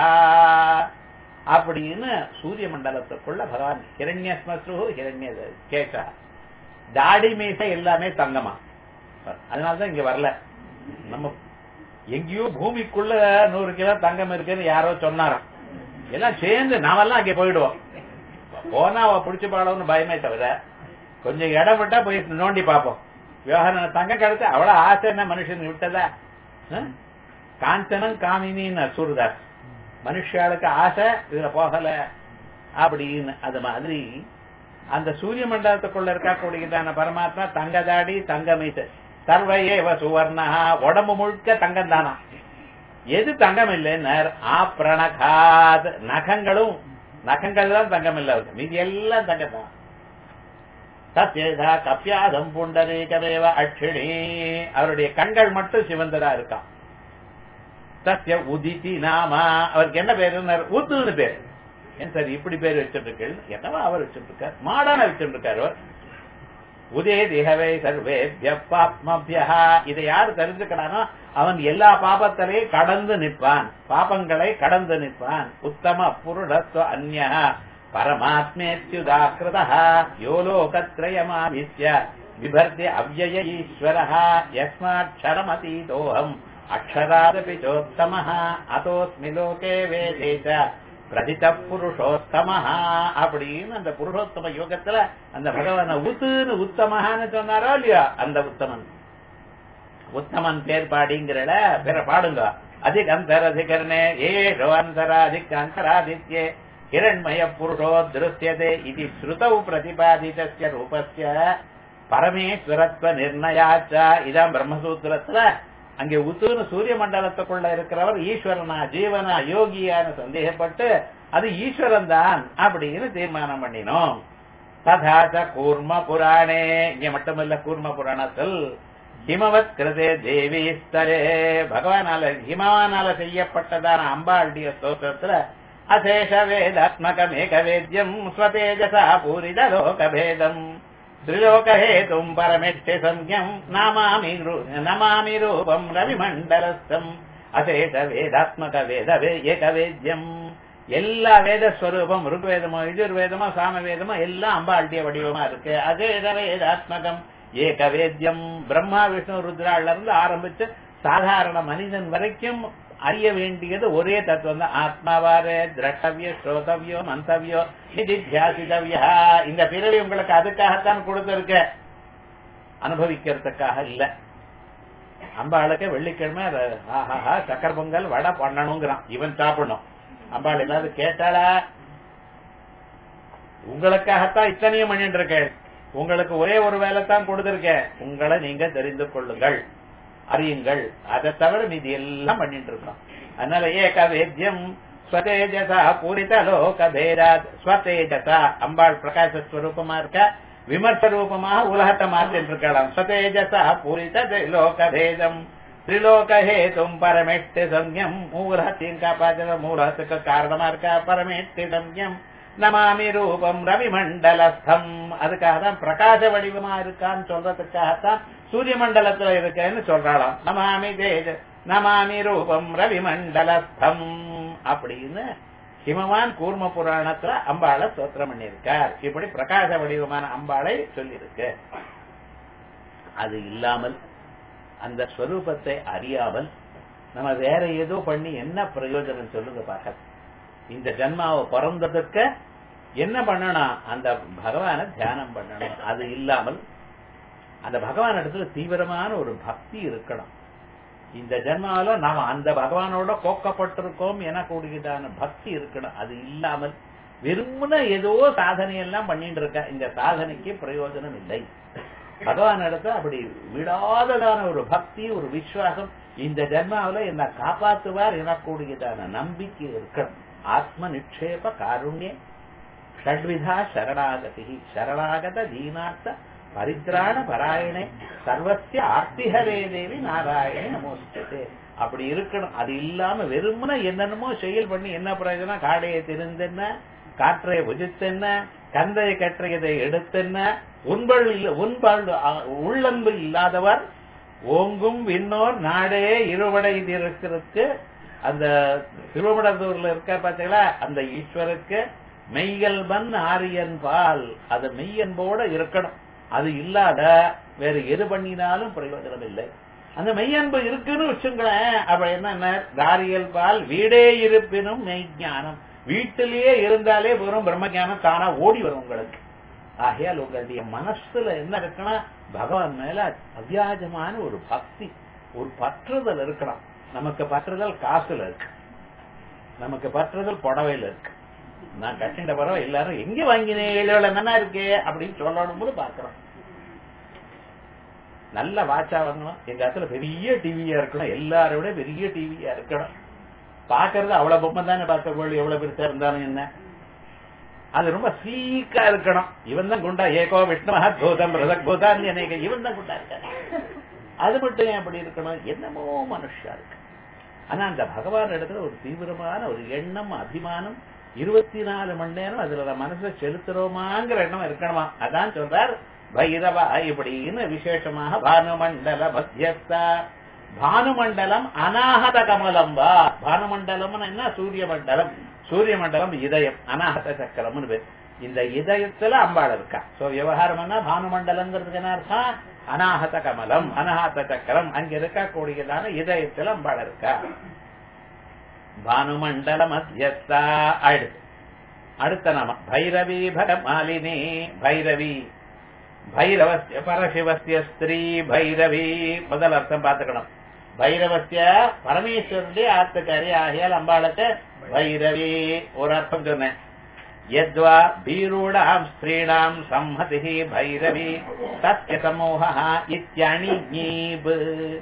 அப்படின்னு சூரிய மண்டலத்துக்குள்ள பகவான் ஹிரண்யஸ்மஸ்ரு ஹிரண்ய கேசா தாடி மீசை எல்லாமே தங்கமா அதனாலதான் இங்க வரல நம்ம எங்கேயோ பூமிக்குள்ள நூறு கிலோ தங்கம் இருக்குன்னு யாரோ சொன்னாராம் எல்லாம் சேர்ந்து நாமெல்லாம் அங்கே போயிடுவோம் போனா அவ பிடிச்சு பாடணும்னு பயமே தவிர கொஞ்சம் இடம் விட்டா போய் நோண்டி பார்ப்போம் விவகாரம் தங்க கடத்து அவ்வளவு ஆசை என்ன மனுஷன் விட்டதா ஆ? காஞ்சனம் காமினின்னு சூர்தாஸ் மனுஷாளுக்கு ஆசை இதுல போகல அப்படின்னு அது மாதிரி அந்த சூரிய மண்டலத்துக்குள்ள இருக்கக்கூடியதான பரமாத்மா தங்க தாடி தங்க மீசை சர்வையேவ சுவர்ணா உடம்பு முழுக்க தங்கம் தானா எது தங்கம் இல்லைன்னு ஆப்ரணகாத் நகங்களும் நகங்கள் தான் தங்கம் இல்ல இருக்கு மீதி எல்லாம் தங்கம் தான் சத்யதா கப்பியாதம் புண்டரீகமேவ அட்சிணி அவருடைய கண்கள் மட்டும் சிவந்ததா இருக்கான் சத்ய உதிதி நாமா அவருக்கு என்ன பேரு உத்துன்னு பேரு ஏன் சார் இப்படி பேர் வச்சிருக்கீங்க என்னவா அவர் வச்சிருக்கார் மாடான வச்சிருக்காரு அவர் உதே திகவை சர்வேபிய பாப்மபியா இதை யாரு தெரிஞ்சுக்கிறானோ அவன் எல்லா பாபத்திலையும் கடந்து நிற்பான் பாபங்களை கடந்து நிற்பான் உத்தம புருடத்துவ அந்நிய பரமாத்மேத்யுதாக்கிருத யோ லோகத்ரயமாவித்ய விபர்த்தி அவ்வய ஈஸ்வர யஸ்மாட்சரமதீதோகம் அக்ஷராதபி சோத்தம அதோஸ்மி லோகே வேதே ச பிரதித புருஷோத்தம அப்படின்னு அந்த புருஷோத்தம யோகத்துல அந்த பகவான உத்துன்னு உத்தமஹான்னு சொன்னாரோ இல்லையா அந்த உத்தமன் உத்தமன் பேர் பாடிங்கிறல பேர பாடுங்க அதிக அந்தரதிகரணே ஏஷோ அந்தராதிக் அந்தராதித்யே ஹிரண்மய புருஷோ திருஷ்யதே இது ஸ்ருதௌ பிரதிபாதிதஸ்ய ரூபஸ்ய பரமேஸ்வரத்வ நிர்ணயாச்ச இதான் பிரம்மசூத்திரத்துல அங்கே உத்துன்னு சூரிய மண்டலத்துக்குள்ள இருக்கிறவர் ஈஸ்வரனா ஜீவனா யோகியான சந்தேகப்பட்டு அது ஈஸ்வரன் தான் அப்படின்னு தீர்மானம் பண்ணினோம் ததாச்ச கூர்ம புராணே இங்க மட்டுமல்ல கூர்ம புராணத்தில் ஹிமவத் கிருதே தேவி ஸ்தரே பகவானால ஹிமவானால செய்யப்பட்டதான அம்பாளுடைய ஸ்தோத்திரத்துல அசேஷ வேதாத்மகம் ஏகவேத்யம் ஸ்வதேஜசா பூரித லோகபேதம் त्रिलोकहेतुम् परमेष्टि संज्ञम् नमामि रू- नमामि रूपम् ரவிமண்டலஸ்தம் அசேஷ வேதாத்மக வேத ஏகவேத்யம் எல்லா வேத ஸ்வரூபம் ருக்வேதமோ யஜுர்வேதமோ சாமவேதமோ எல்லாம் அம்பாளுடைய வடிவமா இருக்கு அசேஷ வேதாத்மகம் ஏகவேத்யம் பிரம்மா விஷ்ணு ருத்ரால இருந்து ஆரம்பிச்சு சாதாரண மனிதன் வரைக்கும் அறிய வேண்டியது ஒரே தத்துவம் தான் ஆத்மாவாரே திரட்டவிய ஸ்ரோதவியோ மந்தவியோ நிதித்தியாசிதவியா இந்த பிறவி உங்களுக்கு அதுக்காகத்தான் கொடுத்திருக்க அனுபவிக்கிறதுக்காக இல்ல அம்பாளுக்கு வெள்ளிக்கிழமை ர- ஆஹாஹா சக்கர பொங்கல் வடை பண்ணணுங்கிறான் இவன் சாப்பிடணும் அம்பாள் ஏதாவது கேட்டாளா உங்களுக்காகத்தான் இத்தனையும் பண்ணிட்டு இருக்கேன் உங்களுக்கு ஒரே ஒரு வேலை தான் கொடுத்திருக்கேன் உங்களை நீங்க தெரிந்து கொள்ளுங்கள் அறியுங்கள் அதை தவிர மீதி எல்லாம் பண்ணிட்டு இருக்கோம் அதனால ஏக வேத்தியம் ஸ்வதேஜசா பூரித லோக பேராத் ஸ்வதேஜசா அம்பாள் பிரகாச ஸ்வரூபமா இருக்க விமர்ச ரூபமாக உலகத்தை மாற்றிட்டு இருக்கலாம் ஸ்வதேஜசா பூரித லோக பேதம் திரிலோகஹேதும் பரமேட்டு சம்யம் மூலத்தையும் காப்பாற்ற மூலத்துக்கு காரணமா இருக்கா பரமேட்டு சம்யம் நமாமி ரூபம் ரவிமண்டலஸ்தம் அதுக்காக தான் பிரகாச வடிவமா இருக்கான்னு சொல்றதுக்காகத்தான் சூரிய மண்டலத்துல இருக்கேன்னு சொல்றாளாம் நமாமி தேஜ நமாமி ரூபம் ரவிமண்டலஸ்தம் அப்படின்னு ஹிமவான் கூர்ம புராணத்துல அம்பாளை ஸ்தோத்திரம் பண்ணியிருக்கார் இப்படி பிரகாச வடிவமான அம்பாளை சொல்லியிருக்கு அது இல்லாமல் அந்த ஸ்வரூபத்தை அறியாமல் நம்ம வேற ஏதோ பண்ணி என்ன பிரயோஜனம் சொல்லுங்க பார்க்க இந்த ஜன்மாவை பிறந்ததுக்கு என்ன பண்ணணும் அந்த பகவானை தியானம் பண்ணணும் அது இல்லாமல் அந்த பகவான் இடத்துல தீவிரமான ஒரு பக்தி இருக்கணும் இந்த ஜென்மாவில நாம அந்த பகவானோட கோக்கப்பட்டிருக்கோம் எனக்கூடியதான பக்தி இருக்கணும் அது இல்லாமல் வெறுமன ஏதோ சாதனை எல்லாம் பண்ணிட்டு இருக்க இந்த சாதனைக்கு பிரயோஜனம் இல்லை பகவான் இடத்துல அப்படி விடாததான ஒரு பக்தி ஒரு விசுவாசம் இந்த ஜென்மாவில என்ன காப்பாத்துவார் எனக்கூடியதான நம்பிக்கை இருக்கணும் ஆத்ம நிக்ஷேப காருண்யே ஷட்விதா சரணாகதி சரணாகத தீனார்த்த பரித்ராண பராயணே சர்வசிய ஆர்த்திஹரே தேவி நாராயணே நமோஸ்தே அப்படி இருக்கணும் அது இல்லாம வெறுமன என்னென்னமோ செயல் பண்ணி என்ன பிரயோஜனம் காடையை திருந்தென்ன காற்றைய புஜித்தென்ன கந்தையை கற்றையதை எடுத்தென்ன உண்பள் இல்ல உண்பாள் உள்ளன்பு இல்லாதவர் ஓங்கும் விண்ணோர் நாடே இருவடை இருக்கிறதுக்கு அந்த திருவமடத்தூர்ல இருக்க பாத்தீங்களா அந்த ஈஸ்வருக்கு மெய்யல்பன் ஆரியன் பால் அது மெய்யன்போட இருக்கணும் அது இல்லாத வேற எது பண்ணினாலும் பிரயோஜனம் இல்லை அந்த மெய்யன்பு இருக்குன்னு வச்சுங்களேன் அப்ப என்ன தாரியல் பால் வீடே இருப்பினும் மெய்ஞானம் வீட்டிலேயே இருந்தாலே வெறும் பிரம்மஞானம் தானா ஓடி வரும் உங்களுக்கு ஆகையால் உங்களுடைய மனசுல என்ன இருக்குன்னா பகவான் மேல அவ்யாஜமான ஒரு பக்தி ஒரு பற்றுதல் இருக்கணும் நமக்கு பற்றுதல் காசுல இருக்கு நமக்கு பற்றுதல் புடவையில இருக்கு நான் கட்டிட்ட பரவ எல்லாரும் எங்க வாங்கினேன் இவ்வளவு நல்லா இருக்கே அப்படின்னு சொல்லணும் போது பாக்குறோம் நல்ல வாட்சா வாங்கணும் எங்க இடத்துல பெரிய டிவியா இருக்கணும் எல்லாரை விட பெரிய டிவியா இருக்கணும் பாக்குறது அவ்வளவு பொம்மை தானே பார்த்த பொருள் எவ்வளவு பெருசா இருந்தாலும் என்ன அது ரொம்ப சீக்கா இருக்கணும் இவன் தான் குண்டா ஏகோ விஷ்ணுமஹா கோதம் ரதக் கோதான்னு அநேக இவன் தான் குண்டா இருக்காரு அது மட்டும் ஏன் அப்படி இருக்கணும் என்னமோ மனுஷா இருக்கு ஆனா அந்த பகவான் இடத்துல ஒரு தீவிரமான ஒரு எண்ணம் அபிமானம் இருபத்தி நாலு மணி நேரம் அதுல மனசை செலுத்துறோமாங்கிற எண்ணம் இருக்கணுமா அதான் சொல்றார் பைரவா இப்படின்னு விசேஷமாக பானுமண்டல மத்தியஸ்தா பானுமண்டலம் அநாகத கமலம் வா பானுமண்டலம் என்ன சூரிய மண்டலம் சூரிய மண்டலம் இதயம் அநாகத சக்கரம்னு பேர் இந்த இதயத்துல அம்பாள் இருக்கா சோ விவகாரம்னா பானுமண்டலங்கிறதுக்கு என்ன அர்த்தம் அநாகத கமலம் அநாகத சக்கரம் அங்க இருக்கக்கூடியதான இதயத்துல அம்பாள் இருக்கா பானுமண்டல மத்தியஸ்தா அடுத்து அடுத்த நாம பைரவி பரமாலினி பைரவி பைரவஸ்ய பரசிவஸ்ய ஸ்திரீ பைரவி முதல் அர்த்தம் பார்த்துக்கணும் பைரவஸ்ய பரமேஸ்வரனுடைய ஆத்துக்காரி ஆகியால் அம்பாளுக்கு பைரவி ஒரு அர்த்தம் சொன்னேன் யத்வா பீரூடாம் ஸ்திரீணாம் சம்மதி பைரவி சத்திய சமூக இத்தியணிஞீபு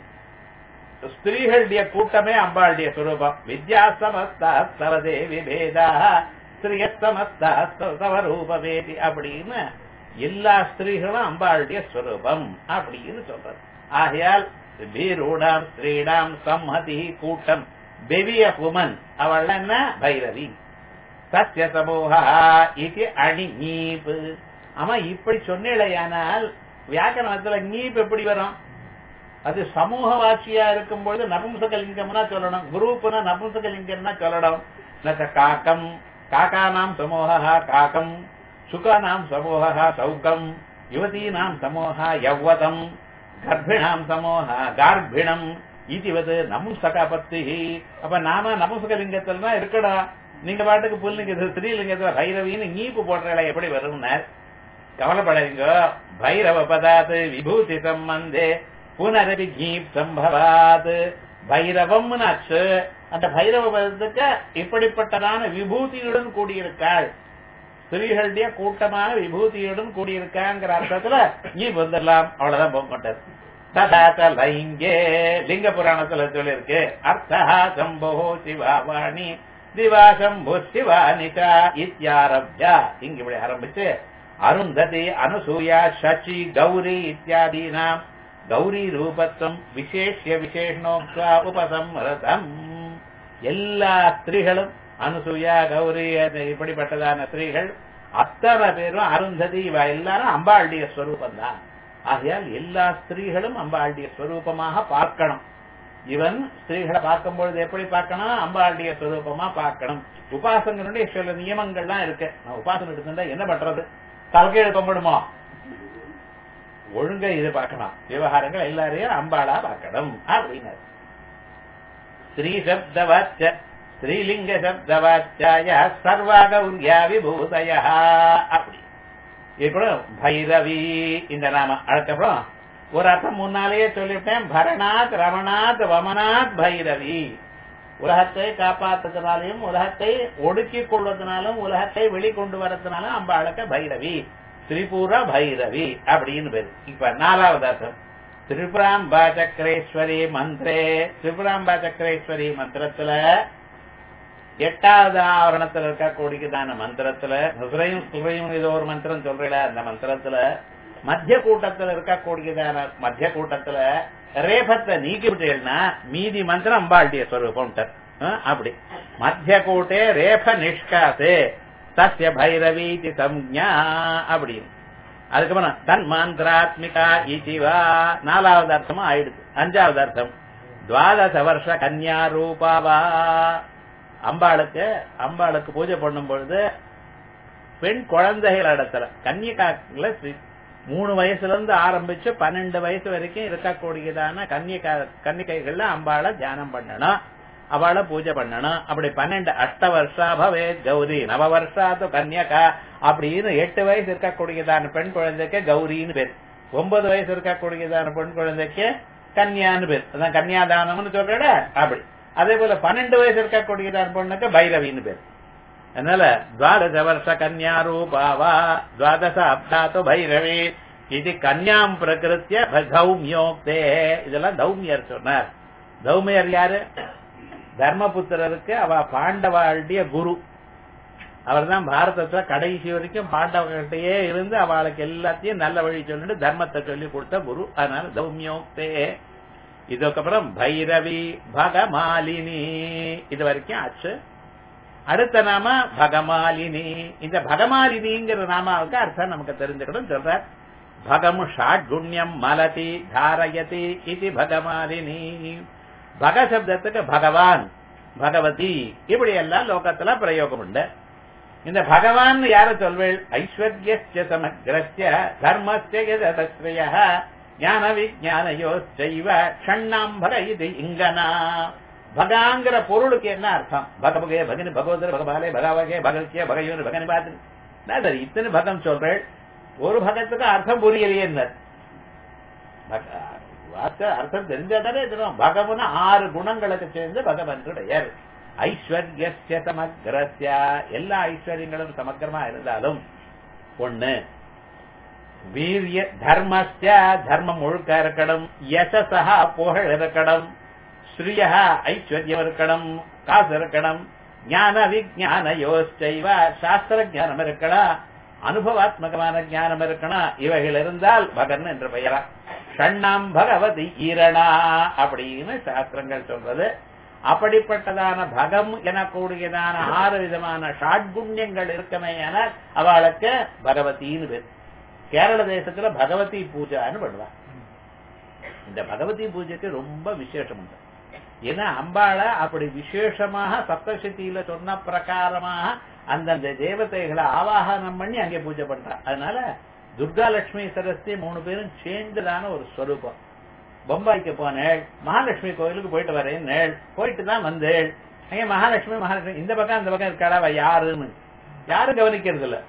ஸ்திரீகளுடைய கூட்டமே அம்பாளுடைய சுரூபம் வித்யா சமஸ்தா தவ தேவி பேதா ஸ்திரிய சமஸ்தா தவ ரூபவேதி அப்படின்னு எல்லா ஸ்திரீகளும் அம்பாளுடைய ஸ்வரூபம் அப்படின்னு சொல்றது ஆகையால் பீரூடாம் ஸ்ரீடாம் சம்மதி கூட்டம் பெவிய புமன் அவள் என்ன பைரவி சத்திய சமூகா இது அணி நீப்பு ஆமா இப்படி சொன்னேடையானால் வியாக்கரணத்துல நீப் எப்படி வரும் அது சமூக வாட்சியா இருக்கும் பொழுது நபும்சகலிங்கம்னா சொல்லணும் குரூப்னா நபும்சகலிங்கம்னா சொல்லணும் காக்கம் காக்கானாம் சமூகா காக்கம் சுகானாம் சமூகா சௌகம் யுவதீனாம் சமூகா யவ்வதம் கர்ப்பிணாம் சமூகா கார்பிணம் இதுவது நமுசகபத்தி அப்ப நாம நமுசகலிங்கத்துல தான் இருக்கடா நீங்க பாட்டுக்கு புல்லிங்க ஸ்ரீலிங்கத்துல பைரவின்னு நீப்பு போடுறல எப்படி வரும்னார் கவலைப்படாதீங்க பைரவ பதாத் விபூதி சம்பந்தே புனரபி கீப் சம்பவாத் பைரவம்னு ஆச்சு அந்த பைரவ பதத்துக்கு இப்படிப்பட்டதான விபூதியுடன் கூடியிருக்காள் ஸ்திரீகளுடைய கூட்டமான விபூதியுடன் கூடியிருக்காங்கிற அர்த்தத்துல நீ வந்துடலாம் அவ்வளவுதான் போக மாட்டார் ததாச்ச லைங்கே லிங்க புராணத்துல சொல்லிருக்கு அர்த்தா சம்போ சிவாவாணி திவா சம்பு சிவானிகா இத்தியாரப்யா இங்க இப்படி ஆரம்பிச்சு அருந்ததி அனுசூயா சச்சி கௌரி இத்தியாதீனாம் கௌரி ரூபத்துவம் விசேஷ விசேஷணோக்வா உபசம்ரதம் எல்லா ஸ்திரீகளும் அனுசூயா கௌரி இப்படிப்பட்டதான ஸ்திரீகள் அத்தனை பேரும் அருந்ததி இவ எல்லாரும் அம்பாளுடைய ஸ்வரூபம் தான் ஆகையால் எல்லா ஸ்திரீகளும் அம்பாளுடைய ஸ்வரூபமாக பார்க்கணும் இவன் ஸ்திரீகளை பார்க்கும் பொழுது எப்படி பார்க்கணும் அம்பாளுடைய ஸ்வரூபமா பார்க்கணும் உபாசங்களுடைய சில நியமங்கள்லாம் இருக்கு நான் உபாசனை எடுத்துட்டா என்ன பண்றது தலைகீழ் கும்பிடுமோ ஒழுங்கா இது பார்க்கணும் விவகாரங்கள் எல்லாரையும் அம்பாளா பார்க்கணும் அப்படின்னு ஸ்ரீ சப்தவாச்ச ஸ்ரீலிங்க சப்தவாச்சாய சர்வாகௌரியா விபூதய அப்படி இப்போ பைரவி இந்த நாம அதுக்கப்புறம் ஒரு அர்த்தம் முன்னாலேயே சொல்லிவிட்டேன் பரணாத் ரமணாத் வமனாத் பைரவி உலகத்தை காப்பாத்துறதுனாலையும் உலகத்தை ஒடுக்கிக் கொள்வதனாலும் உலகத்தை வெளிக்கொண்டு வரதுனாலும் அம்பாளுக்கு பைரவி திரிபுர பைரவி அப்படின்னு பேரு இப்ப நாலாவது அர்த்தம் திரிபுராம்பா சக்கரேஸ்வரி மந்திரே திரிபுராம்பா சக்கரேஸ்வரி மந்திரத்துல எட்டாவது ஆவரணத்துல இருக்கக்கூடியதான மந்திரத்துல நுசுரையும் சுரையும் ஏதோ ஒரு மந்திரம் சொல்றீல அந்த மந்திரத்துல மத்திய கூட்டத்துல இருக்கக்கூடியதான மத்திய கூட்டத்துல ரேபத்தை நீக்கி விட்டீங்கன்னா மீதி மந்திரம் அம்பாளுடைய ஸ்வரூபம் அப்படி மத்திய கூட்டே ரேப நிஷ்காசே சசிய பைரவீதி சம்ஞா அப்படின்னு அதுக்கப்புறம் தன் மந்திராத்மிகா இச்சிவா நாலாவது அர்த்தமும் ஆயிடுது அஞ்சாவது அர்த்தம் துவாதச வருஷ கன்யா ரூபாவா அம்பாளுக்கு அம்பாளுக்கு பூஜை பண்ணும் பொழுது பெண் குழந்தைகள் இடத்துல கன்னிகாக்குல மூணு வயசுல இருந்து ஆரம்பிச்சு பன்னெண்டு வயசு வரைக்கும் இருக்கக்கூடியதான கன்னிகா கன்னிகைகள்ல அம்பாளை தியானம் பண்ணணும் அவளை பூஜை பண்ணணும் அப்படி பன்னெண்டு அஷ்ட வருஷா பவே கௌரி நவ வருஷாத்து கன்யகா அப்படின்னு எட்டு வயசு இருக்கக்கூடியதான பெண் குழந்தைக்கு கௌரின்னு பேர் ஒன்பது வயசு இருக்கக்கூடியதான பெண் குழந்தைக்கு கன்யான்னு பேர் அதான் கன்யாதானம்னு சொல்றட அப்படி அதே போல பன்னெண்டு வயசு இருக்கக்கூடியதான பொண்ணுக்கு பைரவின்னு பேர் அதனால துவாதச வருஷ கன்யா ரூபாவா துவாதச அப்தாத்து பைரவி இது கன்யாம் பிரகிருத்திய தௌமியோக்தே இதெல்லாம் தௌமியர் சொன்னார் தௌமியர் யாரு தர்மபுத்திரருக்கு அவ பாண்டவாளுடைய குரு அவர் தான் பாரதத்துல கடைசி வரைக்கும் பாண்டவர்கிட்டயே இருந்து அவளுக்கு எல்லாத்தையும் நல்ல வழி சொல்லிட்டு தர்மத்தை சொல்லி கொடுத்த குரு அதனால தௌமியோக்தே இதுக்கப்புறம் பைரவி பகமாலினி இது வரைக்கும் ஆச்சு அடுத்த நாம பகமாலினி இந்த பகமாலினிங்கிற நாமாவுக்கு அர்த்தம் நமக்கு தெரிஞ்சுக்கணும் சொல்ற பகமு ஷாட்குண்யம் மலதி தாரயதி இது பகமாலினி பக சப்தத்துக்கு பகவான் பகவதி இப்படி எல்லாம் லோகத்துல பிரயோகம் உண்டு இந்த பகவான் யார சொல்வேள் ஐஸ்வர்ய சமகிரஸ்ய தர்மஸ்ய ஞான விஜானயோ செய்வ ஷண்ணாம்பர இது இங்கனா பகாங்கிற பொருளுக்கு என்ன அர்த்தம் பகபகே பகனி பகவதர் பகபாலே பகவகே பகல்கிய பகையோனு பகனி பாத்து இத்தனை பகம் சொல்றேன் ஒரு பகத்துக்கு அர்த்தம் புரியலையே வார்த்தை அர்த்தம் தெரிஞ்சாதானே தெரியும் பகவன ஆறு குணங்களுக்கு சேர்ந்து பகவன் பெயர் ஐஸ்வர்ய சமக்கிரஸ்ய எல்லா ஐஸ்வர்யங்களும் சமக்கிரமா இருந்தாலும் ஒண்ணு வீரிய தர்மஸ்ய தர்மம் முழுக்க இருக்கணும் யசசா புகழ் இருக்கணும் ஸ்ரீய ஐஸ்வர்யம் இருக்கணும் காசு இருக்கணும் ஞான விஜான யோச்சைவ சாஸ்திர ஞானம் இருக்கணும் அனுபவாத்மகமான ஞானம் இருக்கணும் இவைகள் இருந்தால் பகன் என்று பெயரா ஷண்ணாம் பகவதி ஈரணா அப்படின்னு சாஸ்திரங்கள் சொல்றது அப்படிப்பட்டதான பகம் எனக்கூடியதான ஆறு விதமான ஷாட்குண்யங்கள் இருக்கமே என அவளுக்கு பகவதின்னு பேர் கேரள தேசத்துல பகவதி பூஜான்னு பண்ணுவாங்க இந்த பகவதி பூஜைக்கு ரொம்ப விசேஷம் உண்டு ஏன்னா அம்பாளை அப்படி விசேஷமாக சப்தசக்தியில சொன்ன பிரகாரமாக அந்தந்த தேவதைகளை ஆவாகனம் பண்ணி அங்கே பூஜை பண்றா அதனால துர்கா லட்சுமி சரஸ்தி மூணு பேரும் சேர்ந்துதான ஒரு ஸ்வரூபம் பொம்பாய்க்கு போனேள் மகாலட்சுமி கோயிலுக்கு போயிட்டு வரேன் நேள் போயிட்டு தான் வந்தேள் அங்கே மகாலட்சுமி மகாலட்சுமி இந்த பக்கம் அந்த பக்கம் இருக்காளா அவ யாருன்னு யாரும் கவனிக்கிறது இல்ல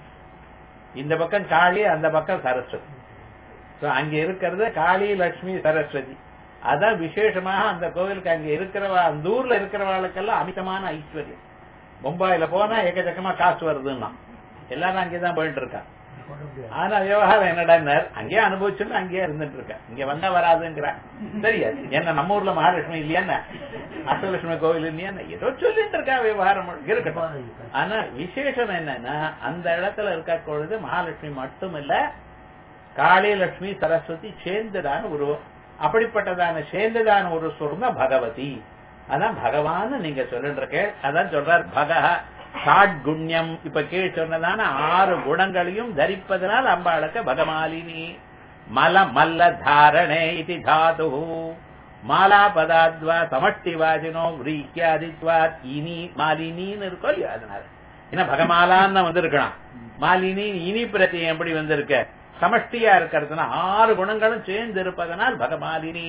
இந்த பக்கம் காளி அந்த பக்கம் சரஸ்வதி அங்க இருக்கிறது காளி லட்சுமி சரஸ்வதி அதான் விசேஷமாக அந்த கோவிலுக்கு அங்க இருக்கிறவா அந்த ஊர்ல இருக்கிறவாளுக்கெல்லாம் அமிதமான ஐஸ்வர்யம் மும்பாயில போனா ஏக்கச்சக்கமா காசு வருதுன்னா எல்லாரும் அங்கேதான் போயிட்டு இருக்கா ஆனா விவகாரம் என்னடா அங்கேயே அனுபவிச்சுன்னு அங்கேயே இருந்துட்டு இருக்க இங்க வந்தா வராதுங்கிறான் தெரியாது என்ன நம்ம ஊர்ல மகாலட்சுமி இல்லையா அஷ்டலட்சுமி கோவில் இல்லையா ஏதோ சொல்லிட்டு இருக்கா விவகாரம் இருக்கட்டும் ஆனா விசேஷம் என்னன்னா அந்த இடத்துல இருக்க பொழுது மகாலட்சுமி மட்டும் இல்ல காளி லட்சுமி சரஸ்வதி சேர்ந்துதான உருவம் அப்படிப்பட்டதான சேர்ந்துதான ஒரு சொர்ண பகவதி அதான் பகவான் நீங்க சொல்லிட்டு இருக்க அதான் சொல்றார் பக ஷாட்குண்யம் இப்ப கீழ் சொன்னதான ஆறு குணங்களையும் தரிப்பதனால் அம்பாளுக்கு பகமாலினி மல மல்ல தாரணே இது தாது மாலா பதாத்வா சமஷ்டி வாஜினோ விரீக்கியாதித்வாத் இனி மாலினின்னு இருக்கோ இல்லையோ அதனால ஏன்னா பகமாலான்னு வந்திருக்கலாம் மாலினி இனி பிரதி எப்படி வந்திருக்க சமஷ்டியா இருக்கிறதுனா ஆறு குணங்களும் சேர்ந்து இருப்பதனால் பகமாலினி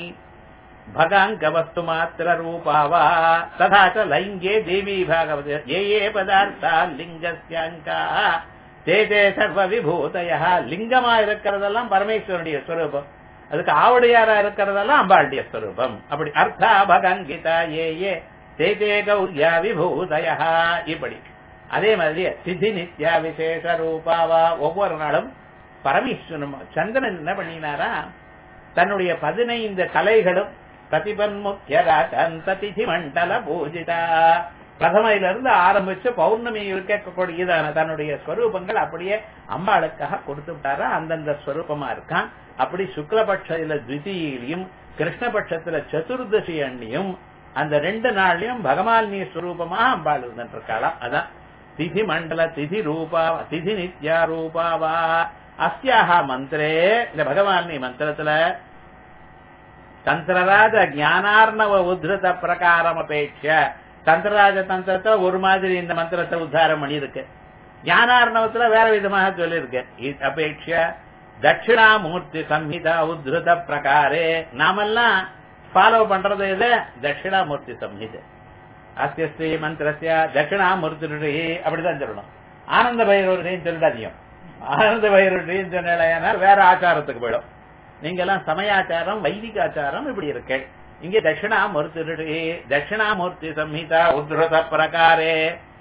भगाङ्क वस्तु मात्र रूपावा तथा च लैङ्गे देवी भागवत ये ये पदार्था லிங்கஸ்யாங்காः தே தே சர்வ விபூதய லிங்கமா இருக்கிறதெல்லாம் பரமேஸ்வரனுடைய ஸ்வரூபம் அதுக்கு ஆவடையாரா இருக்கிறதெல்லாம் அம்பாளுடைய ஸ்வரூபம் அப்படி அர்த்தா பகங்கிதா ஏ ஏ தே தே கௌரியா விபூதய இப்படி அதே மாதிரி சித்தி நித்யா விசேஷ ரூபாவா ஒவ்வொரு நாளும் பரமேஸ்வரன் சந்திரன் என்ன பண்ணினாரா தன்னுடைய பதினைந்து கலைகளும் பிரதிபன்முக்கிய ராகந்த திதி மண்டல பூஜிதா பிரதமையில இருந்து ஆரம்பிச்சு பௌர்ணமி இருக்கக்கூடியதான தன்னுடைய ஸ்வரூபங்கள் அப்படியே அம்பாளுக்காக கொடுத்து விட்டாரா அந்தந்த ஸ்வரூபமா இருக்கான் அப்படி சுக்லபட்சத்துல துவிதீயிலையும் கிருஷ்ணபட்சத்துல சதுர்தசி அண்ணியும் அந்த ரெண்டு நாள்லயும் பகவான் ஸ்வரூபமா அம்பாள் இருந்துட்டு இருக்காளாம் அதான் திதி மண்டல திதி ரூபா திதி நித்யா ரூபாவா அஸ்யாக மந்திரே இந்த பகவான் மந்திரத்துல தந்திரராஜ ஞானார்ணவ உத்ருத பிரகாரம் அபேட்ச தந்திரராஜ தந்திரத்துல ஒரு மாதிரி இந்த மந்திரத்தை உத்தாரம் பண்ணியிருக்கு ஞானார்ணவத்துல வேற விதமாக சொல்லியிருக்கு இது அபேட்ச தட்சிணாமூர்த்தி சம்ஹிதா உத்ருத பிரகாரே நாமெல்லாம் ஃபாலோ பண்றது இது தட்சிணாமூர்த்தி சம்ஹிதை அஸ்ய ஸ்ரீ மந்திரஸ்ய தட்சிணாமூர்த்தி அப்படிதான் சொல்லணும் ஆனந்த பைரவரையும் சொல்லிடாதியும் ஆனந்த பைரவரையும் சொன்னா வேற ஆச்சாரத்துக்கு போயிடும் நீங்க எல்லாம் சமயாச்சாரம் வைதிக ஆச்சாரம் இப்படி இருக்கு இங்கே தட்சிணாமூர்த்தி தட்சிணாமூர்த்தி சம்ஹிதா உத்ருத பிரகாரே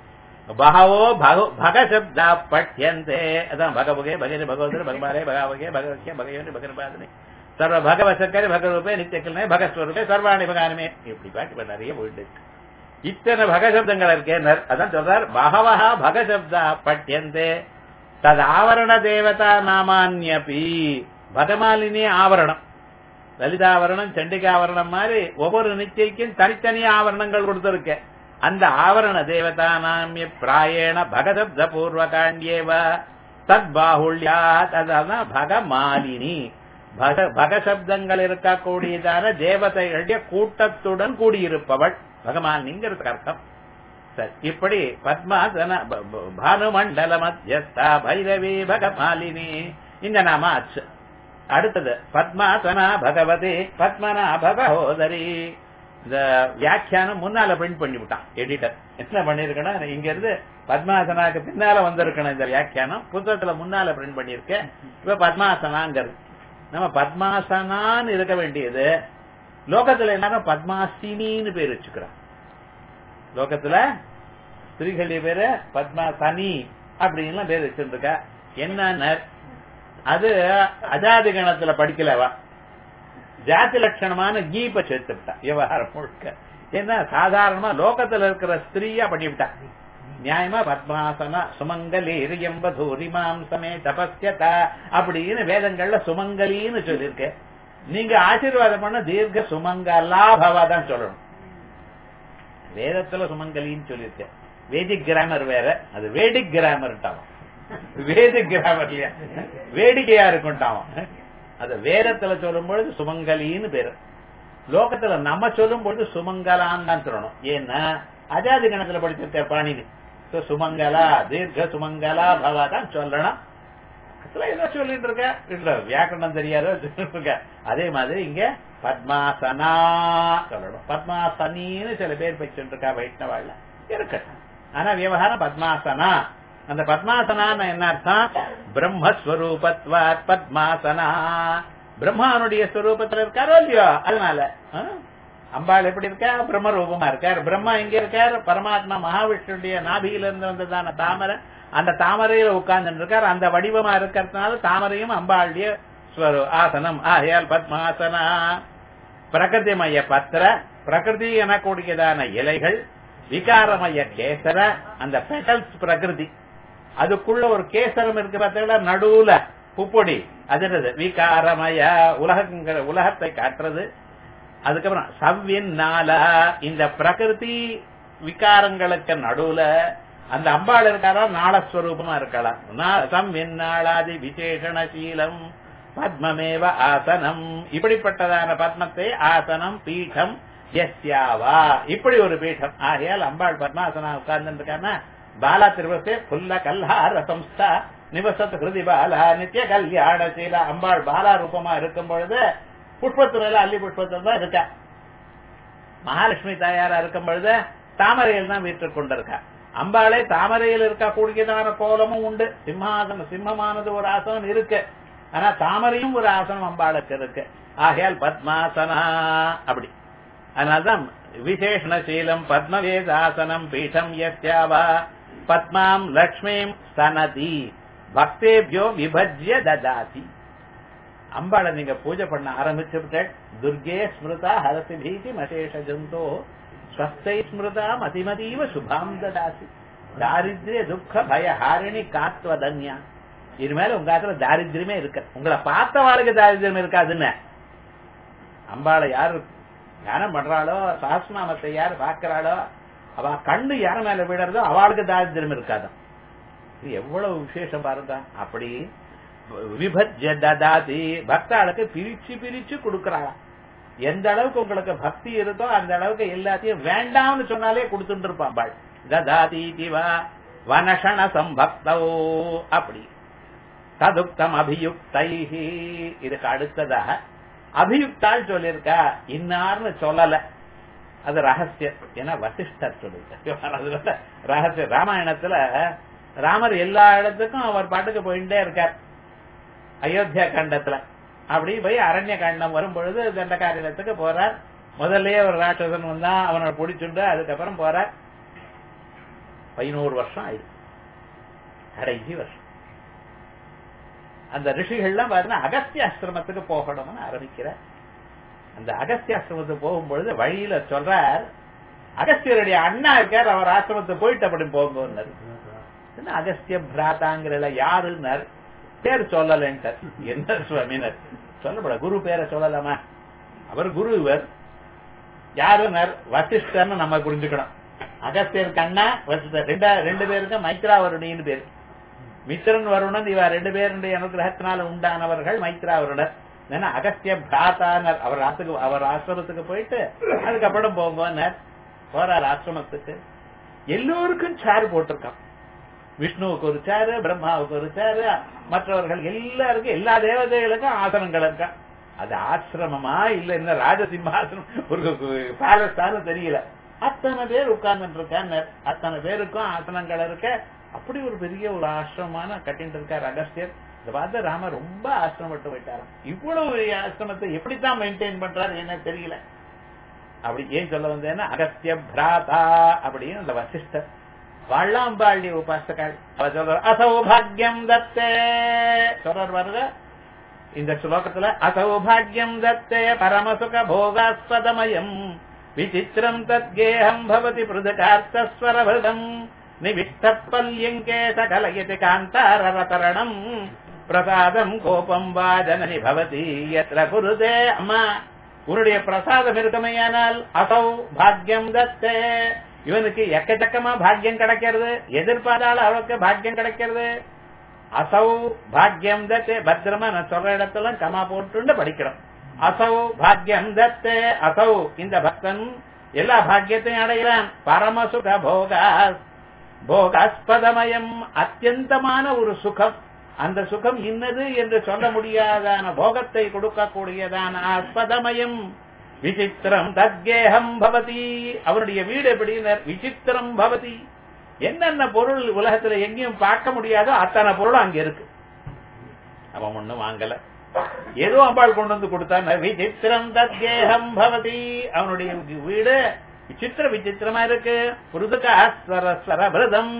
பகவோ பகசப்தா பட்யந்தே அதான் பகவகே பகரி பகவதர் பகவாரே பகவகே பகவக்கே பகவனி பகர்பாதனே சர்வ பகவசக்கரி பகரூபே நித்தியக்கிழமை பகஸ்வரூபே சர்வாணி பகானமே இப்படி பாட்டு இப்ப நிறைய போயிட்டு இருக்கு இத்தனை பகசப்தங்கள் இருக்கே அதான் சொல்றார் பகவஹா பகசப்தா பட்யந்தே தது ஆவரண தேவதா நாமான்யபி பகமாலினி ஆவரணம் லலிதாவரணம் சண்டிகாவரணம் மாதிரி ஒவ்வொரு நிச்சயிக்கும் தனித்தனி ஆவரணங்கள் கொடுத்திருக்க அந்த ஆவரண தேவதா நாமிய பிராயண பகசப்த பூர்வகாண்டியேவ தத் பாகுல்யா அதான் பகமாலினி பக பகசப்தங்கள் இருக்கக்கூடியதான தேவதைகளுடைய கூட்டத்துடன் கூடியிருப்பவள் பகமானிங்கிறதுக்கு அர்த்தம் சரி இப்படி பத்மாசன பானுமண்டல மத்தியஸ்தா பைரவி பகமாலினி இந்த நாம ஆச்சு அடுத்தது பத்மாசனா பகவதி பத்மனா பகோதரி இந்த வியாக்கியானம் முன்னால பிரிண்ட் பண்ணி விட்டான் எடிட்டர் என்ன பண்ணிருக்கணும் இங்க இருந்து பத்மாசனாக்கு பின்னால வந்திருக்கணும் இந்த வியாக்கியானம் புத்தகத்துல முன்னால பிரிண்ட் பண்ணிருக்கேன் இப்ப பத்மாசனாங்கிறது நம்ம பத்மாசனான்னு இருக்க வேண்டியது லோகத்துல எல்லாரும் பத்மாசினின்னு பேர் வச்சுக்கிறோம் லோகத்துல ஸ்திரீகளுடைய பேரு பத்மாசனி அப்படின்னு பேர் வச்சிருக்கா என்ன அது அஜாதி கணத்துல படிக்கலவா ஜாதி லட்சணமான கீப்ப சேர்த்துட்டா விவகாரம் முழுக்க ஏன்னா சாதாரணமா லோகத்துல இருக்கிற ஸ்திரீயா பண்ணிவிட்டா நியாயமா பத்மாசன சுமங்கலி எம்பதூரிமாம் சமே தபஸ்யதா அப்படின்னு வேதங்கள்ல சுமங்கலின்னு சொல்லியிருக்க நீங்க ஆசீர்வாதம் பண்ண தீர்க்க சுமங்கலா பவாதான் சொல்லணும் வேதத்துல சுமங்கலின்னு சொல்லியிருக்க வேதிக் கிராமர் வேற அது வேடிக் கிராமர்ட்டாவும் வேதிக் கிராமர் இல்லையா வேடிக்கையா இருக்கும்ட்டாவும் அது வேதத்துல சொல்லும் பொழுது சுமங்கலின்னு பேரு லோகத்துல நம்ம சொல்லும் பொழுது சுமங்கலான்னு தான் சொல்லணும் ஏன்னா அஜாதி கணத்துல படிச்சிருக்க பாணினி சுமங்கலா தீர்க்க சுமங்கலா பவா தான் சொல்லணும் என்ன சொல்லிட்டு இருக்க இல்ல வியாக்கரணம் தெரியாத இருக்க அதே மாதிரி இங்க பத்மாசனா சொல்லணும் பத்மாசனின்னு சில பேர் வச்சுட்டு இருக்கா வைஷ்ணவாள்ல இருக்கட்டும் ஆனா விவகாரம் பத்மாசனா அந்த பத்மாசனான்னு என்ன அர்த்தம் பிரம்மஸ்வரூபத்வாத் பத்மாசனா பிரம்மானுடைய ஸ்வரூபத்துல இருக்காரோ இல்லையோ அதனால அம்பாள் எப்படி இருக்கா பிரம்ம ரூபமா இருக்கார் பிரம்மா எங்க இருக்கார் பரமாத்மா மகாவிஷ்ணுடைய நாபியில இருந்து வந்ததான தாமரை அந்த தாமரையில உட்கார்ந்து இருக்கார் அந்த வடிவமா இருக்கிறதுனால தாமரையும் அம்பாளுடைய ஆசனம் ஆகையால் பத்மாசனா பிரகிருதிமய பத்திர பிரகிருதி எனக்கூடியதான இலைகள் விகாரமய கேசர அந்த பெட்டல்ஸ் பிரகிருதி அதுக்குள்ள ஒரு கேசரம் இருக்கு பார்த்தீங்களா நடுவுல புப்பொடி அது என்னது விகாரமய உலகங்கிற உலகத்தை காட்டுறது அதுக்கப்புறம் சவ்வின் நாள இந்த பிரகிருதி விகாரங்களுக்கு நடுவுல அந்த அம்பாள் இருக்காரா நாளஸ்வரூபமா இருக்கலாம் சம்வின் நாளாதி விசேஷணசீலம் பத்மமேவ ஆசனம் இப்படிப்பட்டதான பத்மத்தை ஆசனம் பீடம் எஸ்யாவா இப்படி ஒரு பீடம் ஆகையால் அம்பாள் பத்மாசனா உட்கார்ந்து இருக்கான்னா பாலா திருவசே புல்ல கல்லார சம்ஸ்தா நிவசத்து ஹிருதி பாலா நித்திய கல்யாணசீல அம்பாள் பாலா ரூபமா இருக்கும் பொழுது புஷ்பத்துறையில அல்லி புஷ்பத்துல தான் இருக்கா மகாலட்சுமி தாயாரா இருக்கும் பொழுது தாமரையில் தான் வீட்டுக் கொண்டிருக்கா அம்பாளே தாமரையில் இருக்கக்கூடியதான கோலமும் உண்டு சிம்மாசனம் சிம்மமானது ஒரு ஆசனம் இருக்கு ஆனா தாமரையும் ஒரு ஆசனம் அம்பாளுக்கு இருக்கு ஆகையால் பத்மாசனா அப்படி அதனால்தான் விசேஷணசீலம் பத்மவேதாசனம் பீடம் யஸ்யாவா பத்மாம் லக்ஷ்மீம் சனதி பக்தேபியோ விபஜ்ய ததாதி அம்பாளை நீங்க பூஜை பண்ண ஆரம்பிச்சுட்டு துர்கே ஸ்மிருதா ஹரசி பீதி மசேஷ ஜந்தோ ஸ்வஸ்தை ஸ்மிருதா மதிமதீவ சுபாம் ததாசி தாரித்ரிய துக்க பய ஹாரிணி காத்வதன்யா இனிமேல உங்க காலத்துல தாரித்திரமே இருக்க உங்களை பார்த்தவாளுக்கு தாரித்திரம் இருக்காதுன்னு அம்பாளை யாரு தியானம் பண்றாளோ சாஸ்நாமத்தை யார் பார்க்கிறாளோ அவ கண்ணு யார மேல விடுறதோ அவளுக்கு தாரித்திரம் இருக்காதான் இது எவ்வளவு விசேஷம் பாருங்க அப்படி விபஜ்ய ததாதி பக்தாளுக்கு பிரிச்சு பிரிச்சு கொடுக்கறாளாம் எந்த அளவுக்கு உங்களுக்கு பக்தி இருக்கோ அந்த அளவுக்கு எல்லாத்தையும் வேண்டாம்னு சொன்னாலே கொடுத்துட்டு இருப்பான் பாள் ததாதி திவா வனஷண சம்பக்தோ அப்படி ததுக்தம் அபியுக்தைஹி இதுக்கு அடுத்ததாக அபியுக்தால் சொல்லியிருக்கா இன்னார்னு சொல்லல அது ரகசியம் ஏன்னா வசிஷ்டர் சொல்லியிருக்கார் அதுல ரகசியம் ராமாயணத்துல ராமர் எல்லா இடத்துக்கும் அவர் பாட்டுக்கு போயிட்டே இருக்கார் அயோத்தியா கண்டத்துல அப்படி போய் அரண்ய காண்டம் வரும் பொழுது தண்டகாரியத்துக்கு போறார் முதல்லயே ஒரு ராட்சசன் வந்தா அவனை பிடிச்சுண்டு அதுக்கப்புறம் போறார் பதினோரு வருஷம் ஆயிடுச்சு கடைசி வருஷம் அந்த ரிஷிகள்லாம் பாத்தீங்கன்னா அகஸ்திய ஆசிரமத்துக்கு போகணும்னு ஆரம்பிக்கிற அந்த அகஸ்திய ஆசிரமத்துக்கு போகும்பொழுது வழியில சொல்றார் அகஸ்தியருடைய அண்ணா இருக்கார் அவர் ஆசிரமத்துக்கு போயிட்டு அப்படி போகும்போது என்ன அகஸ்திய பிராத்தாங்கிற யாருன்னார் பேர் சொல்லலன்ட்டார் என்ன சுவாமினர் சொல்லப்பட குரு பேரை சொல்லலாமா அவர் குரு இவர் யாருனர் வசிஷ்டர்னு நம்ம புரிஞ்சுக்கணும் அகஸ்தியர் கண்ணா வசிஷ்டர் ரெண்டா ரெண்டு பேருக்கும் மைத்ராவருணின்னு பேரு மித்திரன் வருணன் இவ ரெண்டு பேருடைய அனுகிரகத்தினால உண்டானவர்கள் மைத்ராவருடர் ஏன்னா அகஸ்திய பிராத்தானர் அவர் ஆத்துக்கு அவர் ஆசிரமத்துக்கு போயிட்டு அதுக்கப்புறம் போங்கன்னார் போறார் ஆசிரமத்துக்கு எல்லோருக்கும் சார் போட்டிருக்கான் விஷ்ணுவுக்கு ஒரு சாரு பிரம்மாவுக்கு ஒரு சாரு மற்றவர்கள் எல்லாருக்கும் எல்லா தேவதைகளுக்கும் ஆசனங்கள் இருக்கா அது ஆசிரமமா இல்ல என்ன ராஜசிம்மாசனம் ஒரு பேலஸ்தானு தெரியல அத்தனை பேர் உட்கார்ந்துட்டு இருக்காங்க அத்தனை பேருக்கும் ஆசனங்கள் இருக்க அப்படி ஒரு பெரிய ஒரு ஆசிரமான கட்டிட்டு இருக்கார் அகஸ்தியர் இத பார்த்து ராம ரொம்ப ஆசிரமப்பட்டு போயிட்டாராம் இவ்வளவு பெரிய ஆசிரமத்தை எப்படித்தான் மெயின்டைன் பண்றாரு என்ன தெரியல அப்படி ஏன் சொல்ல வந்தேன்னா அகஸ்திய பிராதா அப்படின்னு அந்த வசிஷ்டர் வள்ளாம்பாள்ளி உபாசகாள் அவ சொல்ற அசௌபாகியம் தத்தே சொல்றார் பாருங்க இந்த ஸ்லோகத்துல அசௌபாகியம் தத்தே பரமசுக போகாஸ்பதமயம் விசித்திரம் தத்கேகம் பவதி பிருதகார்த்தஸ்வரபதம் நிவிஷ்டப்பல்யங்கே சகலயதி காந்தாரவதரணம் பிரசாதம் கோபம் வா ஜனனி பவதி எத்திர குருதே அம்மா உன்னுடைய பிரசாதம் இருக்குமையானால் அசௌ பாக்யம் தத்தே இவனுக்கு எக்கச்சக்கமா பாக்கியம் கிடைக்கிறது எதிர்பாரால அவளுக்கு பாக்கியம் கிடைக்கிறது அசௌ பாக்கியம் தத்தே பத்திரமா நான் சொல்ற இடத்துல கமா போட்டு படிக்கிறோம் அசௌ பாக்கியம் தத்தே அசௌ இந்த பக்தன் எல்லா பாக்கியத்தையும் அடைகிறான் பரமசுக போகா போகாஸ்பதமயம் அத்தியந்தமான ஒரு சுகம் அந்த சுகம் இன்னது என்று சொல்ல முடியாதான போகத்தை கொடுக்கக்கூடியதான ஆஸ்பதமயம் விசித்திரம் தத்கேகம் பவதி அவருடைய வீடு எப்படினர் விசித்திரம் பவதி என்னென்ன பொருள் உலகத்துல எங்கேயும் பார்க்க முடியாதோ அத்தனை பொருளும் அங்க இருக்கு அவன் ஒண்ணும் வாங்கல ஏதோ அம்பாள் கொண்டு வந்து கொடுத்தான் விசித்திரம் தத்கேகம் பவதி அவனுடைய வீடு விசித்திர விசித்திரமா இருக்கு புருதுகாஸ்வரஸ்வரபிரதம்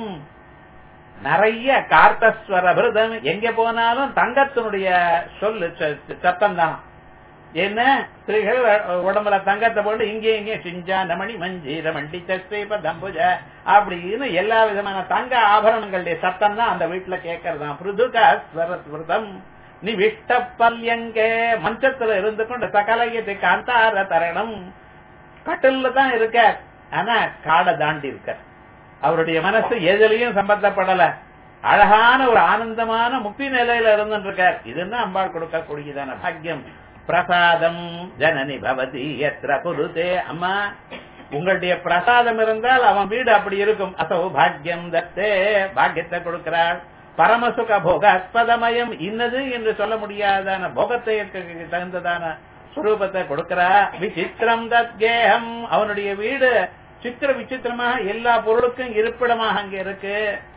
நிறைய கார்த்தஸ்வரபிரதம் எங்க போனாலும் தங்கத்தினுடைய சொல்லு சத்தம் தான் என்ன ஸ்திரீகள் உடம்புல தங்கத்தை போட்டு இங்கே இங்கே சிஞ்சா நமணி மஞ்சீர மண்டி தஸ்ரீப தம்புஜ அப்படின்னு எல்லா விதமான தங்க ஆபரணங்களுடைய சத்தம் தான் அந்த வீட்டுல கேட்கறதான் புருதுகாஸ்வரஸ்வரதம் நீ விஷ்டப்பல்யங்கே மஞ்சத்துல இருந்து கொண்டு சகலயத்தை காந்தார தரணம் கட்டில்ல தான் இருக்க ஆனா காடை தாண்டி இருக்க அவருடைய மனசு எதுலயும் சம்பந்தப்படல அழகான ஒரு ஆனந்தமான முக்தி நிலையில இருந்துட்டு இருக்கார் இதுன்னா அம்பாள் கொடுக்கக்கூடியதான பாக்கியம் பிரசாதம் ஜனனி பவதி எத்திர குருதே அம்மா உங்களுடைய பிரசாதம் இருந்தால் அவன் வீடு அப்படி இருக்கும் அசௌ பாக்கியம் தத்தே பாக்கியத்தை கொடுக்கிறாள் பரமசுக போக அஸ்பதமயம் இன்னது என்று சொல்ல முடியாதான போகத்தை தகுந்ததான சுரூபத்தை கொடுக்கிறா விசித்திரம் தத்கேகம் அவனுடைய வீடு சித்திர விசித்திரமாக எல்லா பொருளுக்கும் இருப்பிடமாக அங்க இருக்கு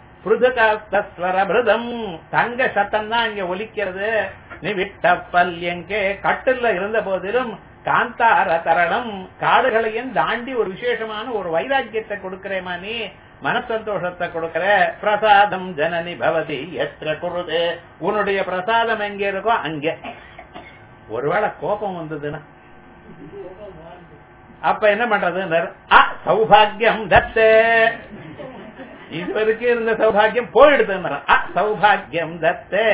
பிருதகாஸ்வரபிரதம் தங்க சத்தம் தான் அங்க ஒலிக்கிறது நீ விட்ட பல்யங்கே கட்டில் இருந்த போதிலும் காந்தார தரணம் காடுகளையும் தாண்டி ஒரு விசேஷமான ஒரு வைராக்கியத்தை கொடுக்கிறேமா நீ மனசந்தோஷத்தை கொடுக்கிற பிரசாதம் ஜனனி பவதி எத்திர குருது உன்னுடைய பிரசாதம் எங்க இருக்கோ அங்கே ஒருவேளை கோபம் வந்ததுன்னா அப்ப என்ன பண்றது அ சௌபாகியம் தத்தே இதுவரைக்கும் இருந்த சௌபாகியம் போயிடுது அ சௌபாகியம் தத்தே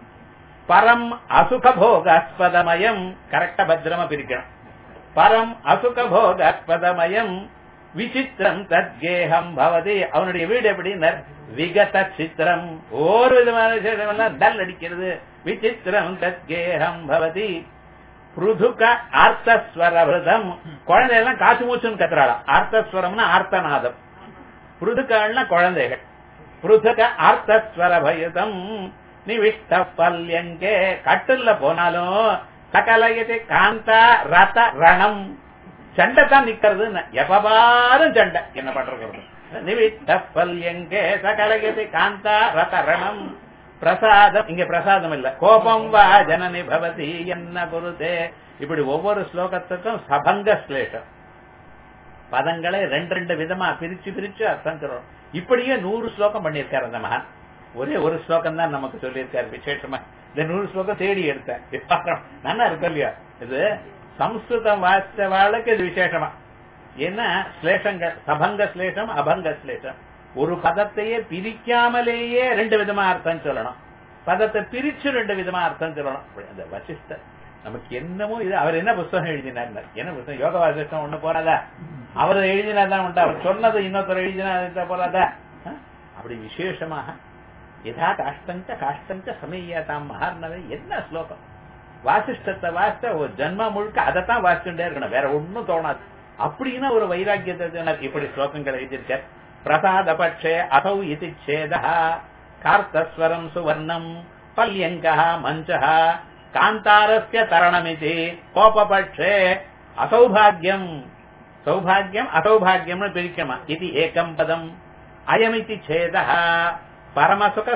பரம் அசுகபோகாஸ்பதமயம் கரெக்டா பத்திரமா பிரிக்கணும் பரம் அசுகபோகாஸ்பதமயம் விசித்திரம் தத்கேகம் பவதி அவனுடைய வீடு எப்படி விகத சித்திரம் ஒரு விதமான விஷயம் டல் அடிக்கிறது விசித்திரம் தத்கேகம் பவதி புருதுக ஆர்த்தஸ்வரபிரதம் குழந்தையெல்லாம் காசு மூச்சுன்னு கத்துறாளாம் ஆர்த்தஸ்வரம்னா ஆர்த்தநாதம் புருதுக்கள்னா குழந்தைகள் புருதுக ஆர்த்தஸ்வரபயதம் நிவிஷ்ட பல்யங்கே கட்டுல போனாலும் சகலயத்தை காந்தா ரத ரணம் சண்டை தான் நிக்கிறது எப்பபாரும் சண்டை என்ன பண்றது நிவிஷ்ட பல்யங்கே சகலயத்தை காந்தா ரத ரணம் பிரசாதம் இங்க பிரசாதம் இல்ல கோபம் வா ஜனனி பவதி என்ன குருதே இப்படி ஒவ்வொரு ஸ்லோகத்துக்கும் சபங்க ஸ்லேஷம் பதங்களை ரெண்டு ரெண்டு விதமா பிரிச்சு பிரிச்சு அர்த்தம் சொல்றோம் இப்படியே நூறு ஸ்லோகம் பண்ணியிருக்காரு அந்த மகன் ஒரே ஒரு ஸ்லோகம் தான் நமக்கு சொல்லியிருக்காரு விசேஷமா இந்த நூறு ஸ்லோகம் தேடி எடுத்தேன் நல்லா இருக்கும் இல்லையா இது சம்ஸ்கிருதம் வாசிச்சவாளுக்கு இது விசேஷமா ஏன்னா ஸ்லேஷங்கள் சபங்க ஸ்லேஷம் அபங்க ஸ்லேஷம் ஒரு பதத்தையே பிரிக்காமலேயே ரெண்டு விதமா அர்த்தம் சொல்லணும் பதத்தை பிரிச்சு ரெண்டு விதமா அர்த்தம் சொல்லணும் அந்த வசிஷ்டர் நமக்கு என்னமோ இது அவர் என்ன புஸ்தகம் எழுதினார் என்ன புஸ்தகம் யோக வாசிஷ்டம் ஒண்ணு போறாதா அவர் எழுதினாதான் உண்டு அவர் சொன்னது இன்னொருத்தர் எழுதினா போறாதா அப்படி விசேஷமாக யதா காஷ்டஞ்ச காஷ்டஞ்ச சமயத்தாம் மகார்ணவை என்ன ஸ்லோகம் வாசிஷ்டத்தை வாசித்த ஒரு ஜன்மா முழுக்க அதைத்தான் வாசிச்சுட்டே இருக்கணும் வேற ஒன்னும் தோணாது அப்படின்னா ஒரு வைராக்கியத்தை இப்படி ஸ்லோகங்கள் எழுதியிருக்கார் பிரசாத பட்சே அசௌ இது சேத கார்த்தஸ்வரம் சுவர்ணம் பல்யங்க மஞ்ச காந்தாரஸ்ய தரணமிதி கோபபட்சே அசௌபாகியம் சௌபாகியம் அசௌபாகியம் பிரிக்கமா இது ஏகம் பதம் அயமிதி சேத பரமசுக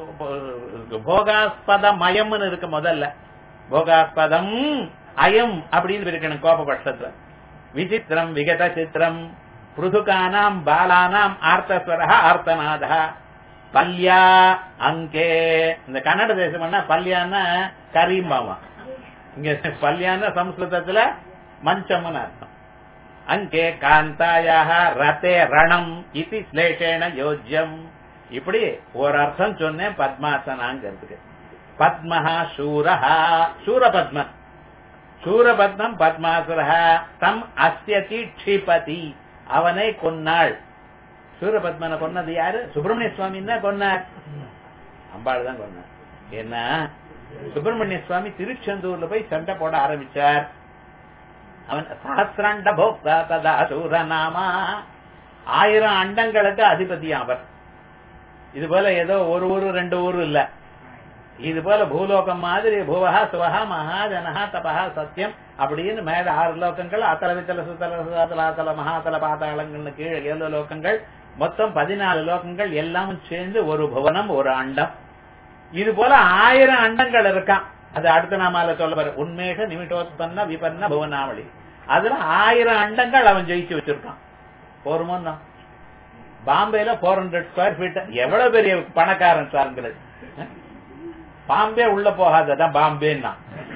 போகாஸ்பதமயம்னு இருக்கு முதல்ல போகாஸ்பதம் அயம் அப்படின்னு இருக்கணும் கோபபட்சத்துல விசித்திரம் விகத சித்திரம் பிருதுகானாம் பாலானாம் ஆர்த்தஸ்வர ஆர்த்தநாத பல்யா அங்கே இந்த கன்னட தேசம்னா பல்யான்னா கரீம்பாமா இங்க பல்யான்னா சம்ஸ்கிருதத்துல மஞ்சம்னு அர்த்தம் அங்கே காந்தாயாக ரத்தே ரணம் இது ஸ்லேஷேன யோஜ்யம் இப்படி ஒரு அர்த்தம் சொன்னேன் பத்மாசனாங்கிறதுக்கு பத்மஹா சூரஹா சூரபத்மன் சூரபத்மம் பத்மாசுரஹா தம் அஸ்யதி க்ஷிபதி அவனை கொன்னாள் சூரபத்மனை கொன்னது யாரு சுப்பிரமணிய சுவாமி தான் கொன்னார் அம்பாள் தான் கொன்னார் ஏன்னா சுப்பிரமணிய சுவாமி திருச்செந்தூர்ல போய் சண்டை போட ஆரம்பிச்சார் அவன் சஹசிராண்ட போக்தா ததா சூரநாமா ஆயிரம் அண்டங்களுக்கு அதிபதி அவர் இது போல ஏதோ ஒரு ஊரு ரெண்டு ஊரு இல்ல இது போல பூலோகம் மாதிரி புவஹா சுவஹா மகாஜனஹா தபஹா சத்தியம் அப்படின்னு மேல ஆறு லோகங்கள் அத்தல வித்தல சுத்தல சுதல அத்தல மகாத்தல பாத்தாளங்கள்னு கீழே ஏழு லோகங்கள் மொத்தம் பதினாலு லோகங்கள் எல்லாமும் சேர்ந்து ஒரு புவனம் ஒரு அண்டம் இது போல ஆயிரம் அண்டங்கள் இருக்கான் அது அடுத்த நாமால சொல்ல பாரு உண்மேக நிமிட்டோத்பன்ன விபன்ன புவனாவளி அதுல ஆயிரம் அண்டங்கள் அவன் ஜெயிச்சு வச்சிருக்கான் போருமோ பாம்பேல போர் ஹண்ட்ரட் ஸ்கொயர் ஃபீட் எவ்வளவு பெரிய பணக்காரன் சார்ந்தது பாம்பே உள்ள போகாததான் பாம்பேன்னா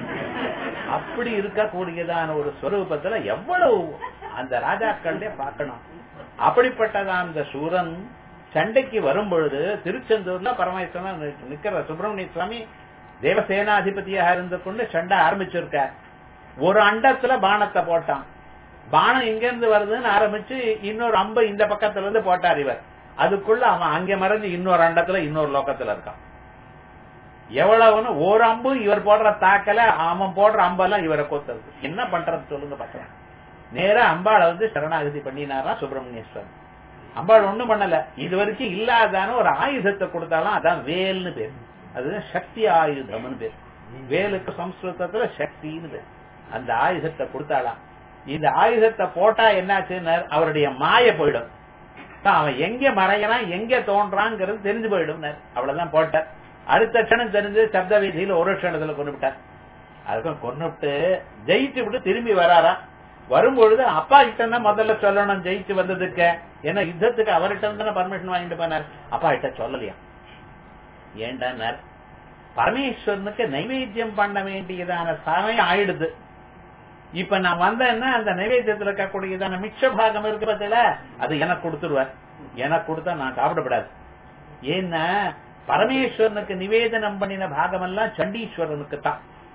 அப்படி இருக்கக்கூடியதான ஒரு ஸ்வரூபத்துல எவ்வளவு அந்த ராஜாக்களே பார்க்கணும் அப்படிப்பட்டதான் அந்த சூரன் சண்டைக்கு வரும் பொழுது திருச்செந்தூர்ல பரமேஸ்வரன் நிக்கிற சுப்பிரமணிய சுவாமி தேவசேனாதிபதியாக இருந்து கொண்டு சண்டை ஆரம்பிச்சிருக்கார் ஒரு அண்டத்துல பானத்தை போட்டான் பானம் எங்க இருந்து வருதுன்னு ஆரம்பிச்சு இன்னொரு அம்பு இந்த பக்கத்துல இருந்து போட்டார் இவர் அதுக்குள்ள அவன் அங்க மறைஞ்சு இன்னொரு அண்டத்துல இன்னொரு லோக்கத்துல இருக்கான் எவ்வளவுன்னு ஒரு அம்பு இவர் போடுற தாக்கல அவன் போடுற அம்பெல்லாம் இவரை கொத்துறது என்ன பண்றது சொல்லுங்க பாக்கலாம் நேரா அம்பாளை வந்து சரணாகதி பண்ணினாரா சுப்பிரமணியஸ்வரன் அம்பாள் ஒண்ணும் பண்ணல இது வரைக்கும் இல்லாதான ஒரு ஆயுதத்தை கொடுத்தாலும் அதான் வேல்னு பேர் அதுதான் சக்தி ஆயுதம்னு பேர் வேலுக்கு சம்ஸ்கிருதத்துல சக்தின்னு பேர் அந்த ஆயுதத்தை கொடுத்தாலாம் இந்த ஆயுதத்தை போட்டா என்னாச்சுன்னு அவருடைய மாய போயிடும் அவன் எங்க மறையறான் எங்க தோன்றாங்கிறது தெரிஞ்சு போயிடும் அவ்வளவுதான் போட்டார் அடுத்த க்ஷணம் தெரிஞ்சு சப்த வீதியில ஒரு க்ஷணத்துல கொண்டு விட்டார் அதுக்கும் கொண்டுட்டு ஜெயிச்சு விட்டு திரும்பி வராரா வரும்பொழுது அப்பா கிட்ட தான் முதல்ல சொல்லணும் ஜெயிச்சு வந்ததுக்கு ஏன்னா யுத்தத்துக்கு அவர்கிட்ட தானே பர்மிஷன் வாங்கிட்டு போனார் அப்பா கிட்ட சொல்லலையா ஏண்டானார் பரமேஸ்வரனுக்கு நைவேத்தியம் பண்ண வேண்டியதான சமயம் ஆயிடுது இப்ப நான் வந்தேன்னா அந்த நைவேத்தியத்துல இருக்கக்கூடியதான மிச்ச பாகம் இருக்கு பார்த்தீங்களா அது எனக்கு கொடுத்துருவார் எனக்கு கொடுத்தா நான் சாப்பிடப்படாது ஏன்னா பரமேஸ்வரனுக்கு நிவேதனம் பண்ணின பாகமெல்லாம் சண்டீஸ்வரனுக்கு தான்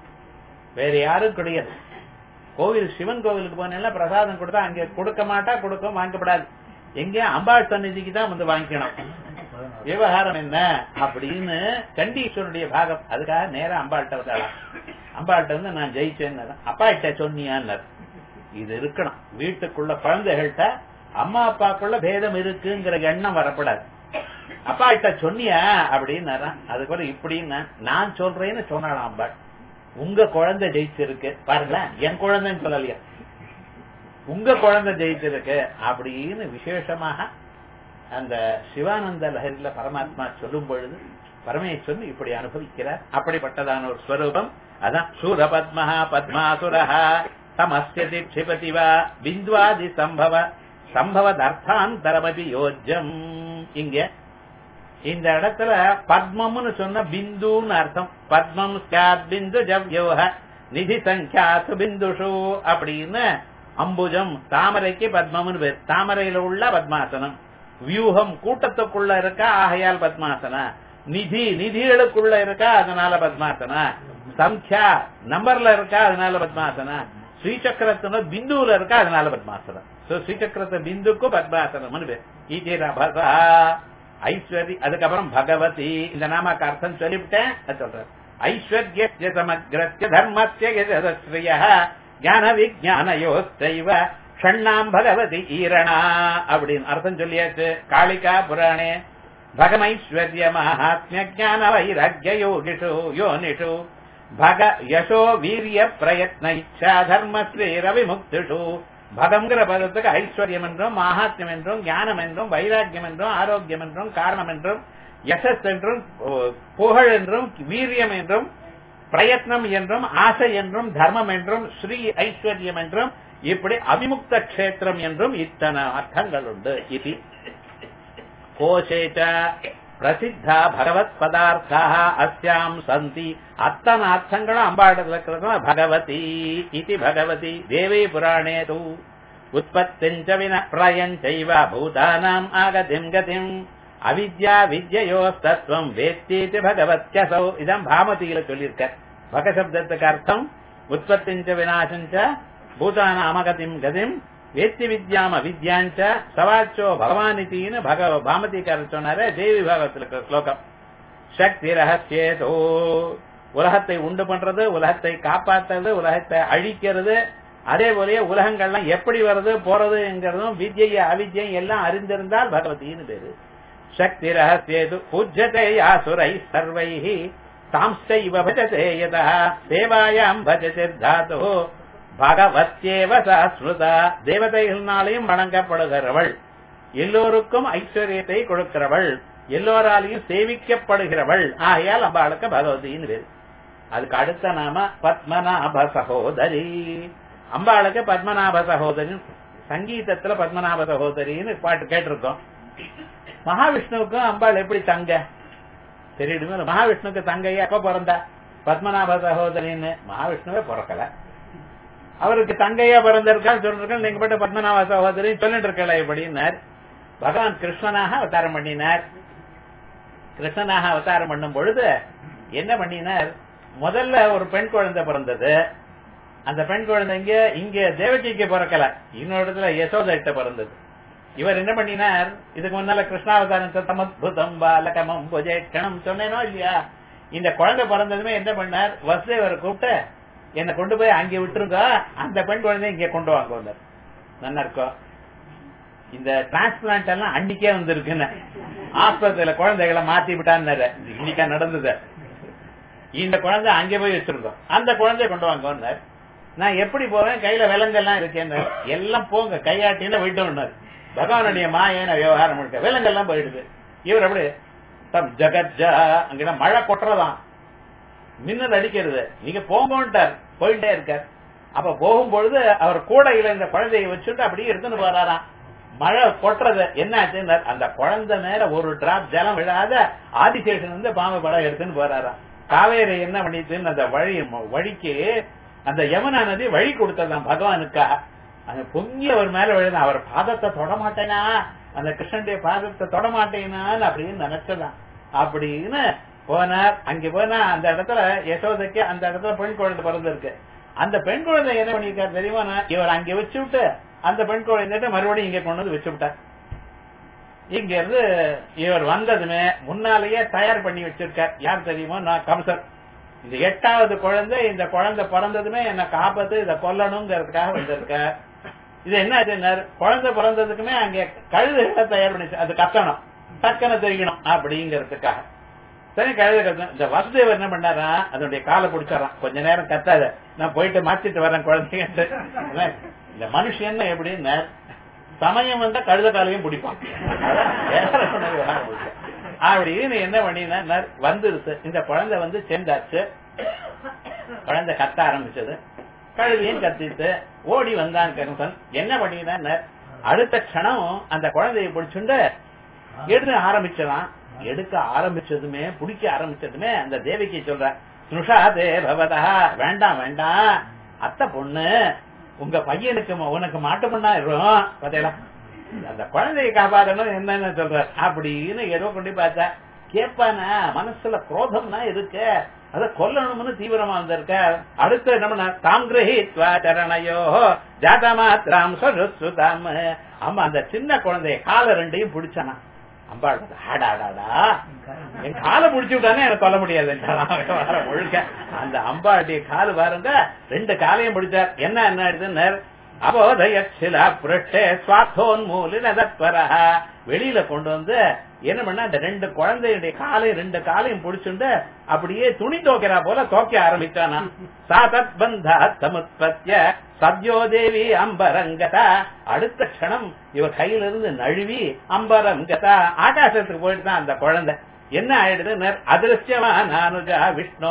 வேற யாரும் கிடையாது கோவில் சிவன் கோவிலுக்கு போனா பிரசாதம் கொடுத்தா அங்க கொடுக்க மாட்டா கொடுக்க வாங்கப்படாது எங்க அம்பாள் சந்நிதிக்கு தான் வந்து வாங்கிக்கணும் விவகாரம் என்ன அப்படின்னு சண்டீஸ்வரனுடைய பாகம் அதுக்காக நேரம் அம்பாள்கிட்ட வந்தாலாம் அம்பாள்கிட்ட வந்து நான் ஜெயிச்சேன்னு அப்பா கிட்ட சொன்னியான்னு இது இருக்கணும் வீட்டுக்குள்ள குழந்தைகள்கிட்ட அம்மா அப்பாக்குள்ள பேதம் இருக்குங்கிற எண்ணம் வரப்படாது அப்பா கிட்ட சொன்னியா அப்படின்னு அதுக்கு இப்படின்னு நான் சொல்றேன்னு சொன்னாலாம் அம்பாள் உங்க குழந்தை ஜெயிச்சிருக்கு பாருங்க என் குழந்தைன்னு சொல்லலையா உங்க குழந்தை ஜெயிச்சிருக்கு அப்படின்னு விசேஷமாக அந்த சிவானந்த லஹரில பரமாத்மா சொல்லும் பொழுது பரமேஸ்வரன் இப்படி அனுபவிக்கிறார் அப்படிப்பட்டதான ஒரு ஸ்வரூபம் அதான் சூர பத்மஹா பத்மாசுரஹா தமஸ்ய திக்ஷிபதி வா பிந்த்வாதி சம்பவ சம்பவதர்த்தாந்தரமபி யோஜ்யம் இங்க இந்த இடத்துல பத்மம்னு சொன்ன பிந்துன்னு அர்த்தம் பத்மம் ஸ்யாத் பிந்து ஜவ்யோக நிதி சங்கியாசு பிந்துஷு அப்படின்னு அம்புஜம் தாமரைக்கு பத்மம்னு பேர் தாமரையில உள்ள பத்மாசனம் வியூகம் கூட்டத்துக்குள்ள இருக்கா ஆகையால் பத்மாசனா நிதி நிதிகளுக்குள்ள இருக்கா அதனால பத்மாசனா சம்யா நம்பர்ல இருக்கா அதனால பத்மாசனா ஸ்ரீசக்கரத்துல பிந்துல இருக்கா அதனால பத்மாசனம் சோ ஸ்ரீசக்கரத்து பிந்துக்கு பத்மாசனம் பேர் ஈட்டி ரபசா ஐஸ்வரி அதுக்கப்புறம் பகவதி இந்த நாமக்கு அர்த்தம் சொல்லிவிட்டேன் அது சொல்றேன் ஐஸ்வர்ய சமக்ரஸ்ய தர்மஸ்ய யசஸ்ரய ஞான விஜானயோஸ்தைவ ஷண்ணாம் பகவதி ஈரணா அப்படின்னு அர்த்தம் சொல்லியாச்சு காளிகா புராணே பகமைஸ்வர்ய மகாத்மிய ஜான வைராக்கிய யோகிஷு யோனிஷு பக யசோ வீரிய பிரயத்ன இச்சா தர்ம ஸ்ரீரவிமுக்திஷு பகங்கிற பதத்துக்கு ஐஸ்வர்யம் என்றும் மகாத்மியம் என்றும் ஞானம் என்றும் வைராக்கியம் என்றும் ஆரோக்கியம் என்றும் காரணம் என்றும் யசஸ் என்றும் புகழ் என்றும் வீரியம் என்றும் பிரயத்னம் என்றும் ஆசை என்றும் தர்மம் என்றும் ஸ்ரீ ஐஸ்வர்யம் என்றும் இப்படி அவிமுக்த கஷேத்திரம் என்றும் இத்தனை அர்த்தங்கள் உண்டு இது கோஷேச்ச பிரசித்தா பகவத் பதார்த்தா அஸ்யாம் சந்தி அத்தனை அர்த்தங்களும் அம்பாடத்தில் இருக்கிறது பகவதி இது பகவதி தேவி புராணே தூ உற்பத்திஞ்ச வின பிரயஞ்சைவ பூதானாம் ஆகதிம் கதிம் அவித்யா வித்யோஸ்தத்வம் வேத்தீதி பகவத்யசௌ இதான் பாமதியில சொல்லியிருக்க பகசப்தத்துக்கு அர்த்தம் உற்பத்திஞ்ச விநாசஞ்ச பூதான அமகதிம் கதிம் வேத்தி வித்யாம் அவித்யாஞ்ச சவாச்சோ பகவானித்தின்னு பக பாமதிக்காரர் சொன்னாரு தேவி பாகத்தில் இருக்கிற ஸ்லோகம் சக்தி ரகசியேதோ உலகத்தை உண்டு பண்றது உலகத்தை காப்பாற்றுறது உலகத்தை அழிக்கிறது அதே போலயே உலகங்கள்லாம் எப்படி வருது போறதுங்கிறதும் வித்யை அவித்யை எல்லாம் அறிந்திருந்தால் பகவதின்னு பேரு சக்தி ரகசியது பூஜ்யத்தை யாசுரை சர்வை தாம்சைவ பஜதே யதா சேவாயாம் பஜதி தாத்தோ பகவத்யேவ சாஸ்ருதா தேவதைகள்னாலையும் வணங்கப்படுகிறவள் எல்லோருக்கும் ஐஸ்வர்யத்தை கொடுக்கிறவள் எல்லோராலையும் சேவிக்கப்படுகிறவள் ஆகையால் அம்பாளுக்கு பகவதின்னு பேரு அதுக்கு அடுத்த நாம பத்மநாப சகோதரி அம்பாளுக்கு பத்மநாப சகோதரி சங்கீதத்துல பத்மநாப சகோதரின்னு பாட்டு கேட்டிருக்கோம் மகாவிஷ்ணுவுக்கும் அம்பாள் எப்படி தங்க தெரியுமே மகாவிஷ்ணுக்கு தங்கையா எப்ப பிறந்தா பத்மநாப சகோதரின்னு மகாவிஷ்ணுவே பிறக்கல அவருக்கு தங்கையா பிறந்திருக்கான்னு சொல்லிருக்க நீங்க பட்ட பத்மநாப சகோதரி சொல்லிட்டு இருக்கல எப்படின்னார் பகவான் கிருஷ்ணனாக அவதாரம் பண்ணினார் கிருஷ்ணனாக அவதாரம் பண்ணும் பொழுது என்ன பண்ணினார் முதல்ல ஒரு பெண் குழந்தை பிறந்தது அந்த பெண் குழந்தை இங்க இங்க தேவகிக்கு பிறக்கல இன்னொரு இடத்துல யசோதட்ட பிறந்தது இவர் என்ன பண்ணினார் இதுக்கு முன்னால கிருஷ்ணாவதாரம் சமத்புதம் பாலகமம் புஜேட்சணம் சொன்னேனோ இல்லையா இந்த குழந்தை பிறந்ததுமே என்ன பண்ணார் வசுதேவரை கூப்பிட்டு என்ன கொண்டு போய் அங்கே விட்டுருங்க அந்த பெண் குழந்தை இங்க கொண்டு வாங்க நல்லா இருக்கும் இந்த டிரான்ஸ்பிளான்ட் எல்லாம் அன்னைக்கே வந்திருக்குன்னு ஆஸ்பத்திரியில குழந்தைகளை மாத்தி விட்டான்னு இன்னைக்கா நடந்தது இந்த குழந்தை அங்கே போய் வச்சிருந்தோம் அந்த குழந்தைய கொண்டு வாங்க நான் எப்படி போவேன் கையில விலங்கெல்லாம் இருக்கேன்னு எல்லாம் போங்க கையாட்டின்னு விட்டோம்னாரு பகவானுடைய மாயான விவகாரம் இருக்க விலங்கெல்லாம் போயிடுது இவர் அப்படி தம் ஜகஜா அங்க மழை கொட்டுறதான் மின்னல் அடிக்கிறது நீங்க போங்கன்ட்டார் போயிட்டே இருக்கார் அப்ப போகும்பொழுது அவர் கூடையில இந்த குழந்தையை வச்சுட்டு அப்படியே எடுத்துன்னு போறாராம் மழை கொட்டுறது என்ன ஆச்சுன்னு அந்த குழந்தை மேல ஒரு டிராப் ஜலம் விழாத ஆதிசேஷன் வந்து பாம்பு படம் எடுத்துன்னு போறாராம் காவேரி என்ன பண்ணிச்சுன்னு அந்த வழி வழிக்கு அந்த யமுனா நதி வழி கொடுத்ததான் பகவானுக்காக அந்த பொங்கி அவர் மேல விழுந்த அவர் பாதத்தை தொட மாட்டேனா அந்த கிருஷ்ணனுடைய பாதத்தை தொட மாட்டேனான்னு அப்படின்னு நினைச்சதான் அப்படின்னு போனார் அங்க போனா அந்த இடத்துல யசோதைக்கு அந்த இடத்துல பெண் குழந்தை பிறந்திருக்கு அந்த பெண் குழந்தை என்ன பண்ணிருக்காரு தெரியுமா இவர் அங்க வச்சு விட்டு அந்த பெண் குழந்தைகிட்ட மறுபடியும் இங்க கொண்டு வந்து வச்சு விட்டார் இங்க இருந்து இவர் வந்ததுமே முன்னாலேயே தயார் பண்ணி வச்சிருக்கார் யார் தெரியுமோ நான் கம்சர் இந்த எட்டாவது குழந்தை இந்த குழந்தை பிறந்ததுமே என்ன காப்பாத்து இதை கொல்லணுங்கிறதுக்காக வந்திருக்கார் இது என்ன ஆச்சுன்னாரு குழந்தை பிறந்ததுக்குமே அங்க கழுதுகளை தயார் பண்ணி அது கத்தணும் டக்குன்னு தெரியணும் அப்படிங்கறதுக்காக சரி கழுத கத்தணும் இந்த வசுதேவர் என்ன பண்ணாரா அதனுடைய காலை பிடிச்சாராம் கொஞ்ச நேரம் கத்தாத நான் போயிட்டு மாத்திட்டு வரேன் குழந்தைங்க இந்த மனுஷன் எப்படின்னு சமயம் வந்தா கழுத காலையும் பிடிப்பான் அப்படின்னு என்ன பண்ணினா வந்துருச்சு இந்த குழந்தை வந்து சேர்ந்தாச்சு குழந்தை கத்த ஆரம்பிச்சது கழுதையும் கத்திட்டு ஓடி வந்தான் கருப்பன் என்ன பண்ணினா அடுத்த க்ஷணம் அந்த குழந்தையை பிடிச்சுண்டு எடுத்து ஆரம்பிச்சதான் எடுக்க ஆரம்பிச்சதுமே பிடிக்க ஆரம்பிச்சதுமே அந்த தேவிக்கு சொல்ற ஸ்னுஷா தேவதா வேண்டாம் வேண்டாம் அத்தை பொண்ணு உங்க பையனுக்கு உனக்கு மாட்டு பண்ணா இருக்கும் பாத்தீங்களா அந்த குழந்தையை காப்பாற்றணும் என்னன்னு சொல்ற அப்படின்னு ஏதோ கொண்டு பார்த்தா கேப்பானா மனசுல குரோதம்னா இருக்கு அத கொல்லணும்னு தீவிரமா வந்திருக்க அடுத்து என்ன பண்ண தாம் கிரகித்வா சரணையோ ஜாதமாத்ராம் சுதாம் ஆமா அந்த சின்ன குழந்தைய கால ரெண்டையும் பிடிச்சானா அம்பாள் ஆடாடாடா என் காலை பிடிச்சு விட்டானே எனக்கு கொல்ல முடியாது முழுக்க அந்த அம்பாளுடைய காலு பாருங்க ரெண்டு காலையும் பிடிச்சார் என்ன என்ன ஆயிடுதுன்னு அபோதயசிலா புரட்டே சுவாத்தோன்மூலின தத்வரா வெளியில கொண்டு வந்து என்ன பண்ண அந்த ரெண்டு குழந்தையுடைய காலை ரெண்டு காலையும் பிடிச்சுண்டு அப்படியே துணி தோக்கிறா போல தோக்க ஆரம்பிச்சானா சாதத் பந்தா சமுத்பத்திய சத்யோதேவி அம்பரங்கதா அடுத்த க்ஷணம் இவ கையில இருந்து நழுவி அம்பரங்கதா ஆகாசத்துக்கு போயிட்டு தான் அந்த குழந்தை என்ன ஆயிடுது அதிருஷ்யமா நானுஜா விஷ்ணோ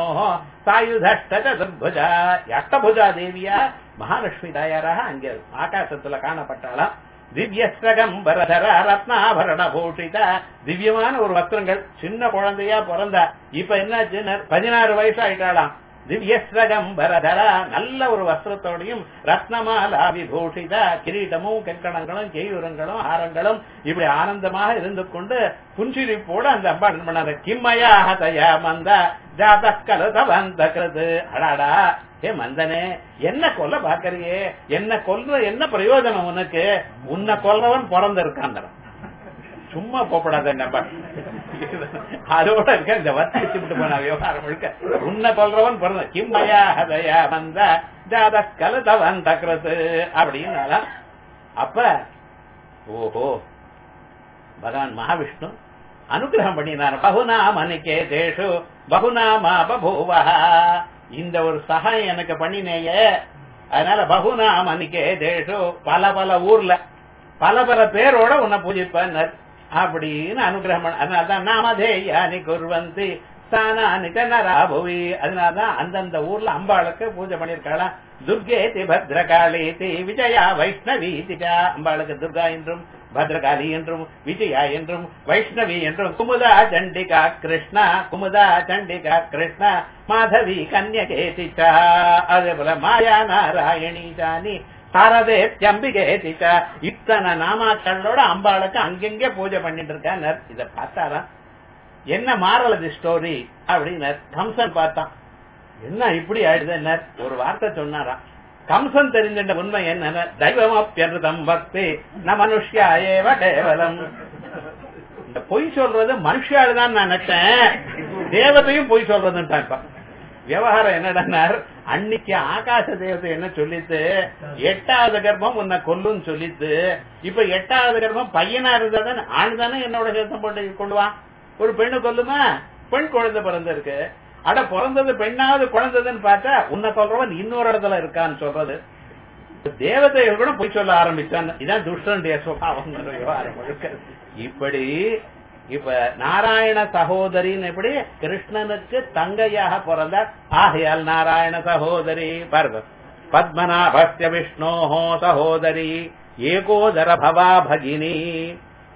சாயுதஷ்டபுஜா அஷ்டபுஜா தேவியா மகாலட்சுமி தாயாராக அங்கே ஆகாசத்துல காணப்பட்டாலாம் திவ்யஸ்ரகம்பரதர ரத்னாபரண பூஷித திவ்யமான ஒரு வஸ்திரங்கள் சின்ன குழந்தையா பிறந்தா இப்ப என்னாச்சு பதினாறு வயசு ஆயிட்டாளாம் திவ்யஸ்ரகம்பரதர நல்ல ஒரு வஸ்திரத்தோடையும் ரத்னமாலா விபூஷித கிரீட்டமும் கெங்கணங்களும் கெய்யுரங்களும் ஆரங்களும் இப்படி ஆனந்தமாக இருந்து கொண்டு புன்சிரிப்போடு அந்த அம்பா என்ன பண்ணாரு கிம்மயா ஹதயா மந்த ஜாதக்கலத வந்த கிருது அடாடா ஏ மந்தனே என்ன கொல்ல பாக்கறியே என்ன கொல்ற என்ன பிரயோஜனம் உனக்கு உன்னை கொல்றவன் பிறந்திருக்கான் சும்மா போப்படாத நம்ம அதோட இருக்க இந்த வத்தி வச்சுட்டு போன விவகாரம் முழுக்க உன்னை கொல்றவன் பிறந்த கிம்மயா ஹதயா வந்த ஜாத கலத வந்தக்கிறது அப்படின்னால அப்ப ஓஹோ பகவான் மகாவிஷ்ணு அனுகிரகம் பண்ணினார் பகுநாம் அனிகே தேஷு பகுநாமா பபூவா இந்த ஒரு சகாயம் எனக்கு பண்ணினேயே அதனால பகுநாம் அன்னைக்கே தேஷு பல பல ஊர்ல பல பல பேரோட உன்னை பூஜிப்பேன் அப்படின்னு அனுகிரகம் பண்ண அதனாலதான் நாமதேயானி குர்வந்தி ஸ்தானானி நராபுவி அதனாலதான் அந்தந்த ஊர்ல அம்பாளுக்கு பூஜை பண்ணிருக்காளா துர்கேதி பத்ரகாளேதி விஜயா வைஷ்ணவி திகா அம்பாளுக்கு துர்கா என்றும் பத்ரகாளி என்றும் விஜயா என்றும் வைஷ்ணவி என்றும் குமுதா சண்டிகா கிருஷ்ணா குமுதா சண்டிகா கிருஷ்ணா மாதவி கன்யகேதிச்சா அதே போல மாயா நாராயணி ஜானி சாரதே அம்பிகேதிச்ச இத்தனை நாமாக்களோட அம்பாளுக்கு அங்கெங்கே பூஜை பண்ணிட்டு இருக்கான் இத பார்த்தாரா என்ன மாறலது ஸ்டோரி அப்படின்னு கம்சன் பார்த்தான் என்ன இப்படி ஆயிடுது ஒரு வார்த்தை சொன்னாரா கம்சன் தெரிஞ்சின்ற உண்மை என்ன தெய்வமப்பியர்தம் பக்தி ந மனுஷ்யா ஏவ கேவலம் இந்த பொய் சொல்றது மனுஷாள் தான் நான் நினைச்சேன் தேவதையும் பொய் சொல்றதுன்ட்டான் இப்ப விவகாரம் என்னடானார் அன்னைக்கு ஆகாச தேவதை என்ன சொல்லித்து எட்டாவது கர்ப்பம் உன்னை கொல்லுன்னு சொல்லித்து இப்ப எட்டாவது கர்ப்பம் பையனா இருந்தா தானே ஆண் தானே என்னோட சேர்த்தம் போட்டு கொள்ளுவான் ஒரு பெண்ணு கொல்லுமா பெண் குழந்தை பிறந்திருக்கு அட பிறந்தது பெண்ணாவது குழந்தைன்னு பார்த்தா உன்னை சொல்றவன் இன்னொரு இடத்துல இருக்கான்னு சொல்றது தேவதைகள் கூட போய் சொல்ல ஆரம்பிச்சான் இதான் துஷ்டனுடைய சுவாவம் விவகாரம் முழுக்க இப்படி இப்ப நாராயண சகோதரின்னு எப்படி கிருஷ்ணனுக்கு தங்கையாக பிறந்தார் ஆகையால் நாராயண சகோதரி பாருங்க பத்மநாபஸ்ய விஷ்ணோஹோ சகோதரி ஏகோதர பவா பகினி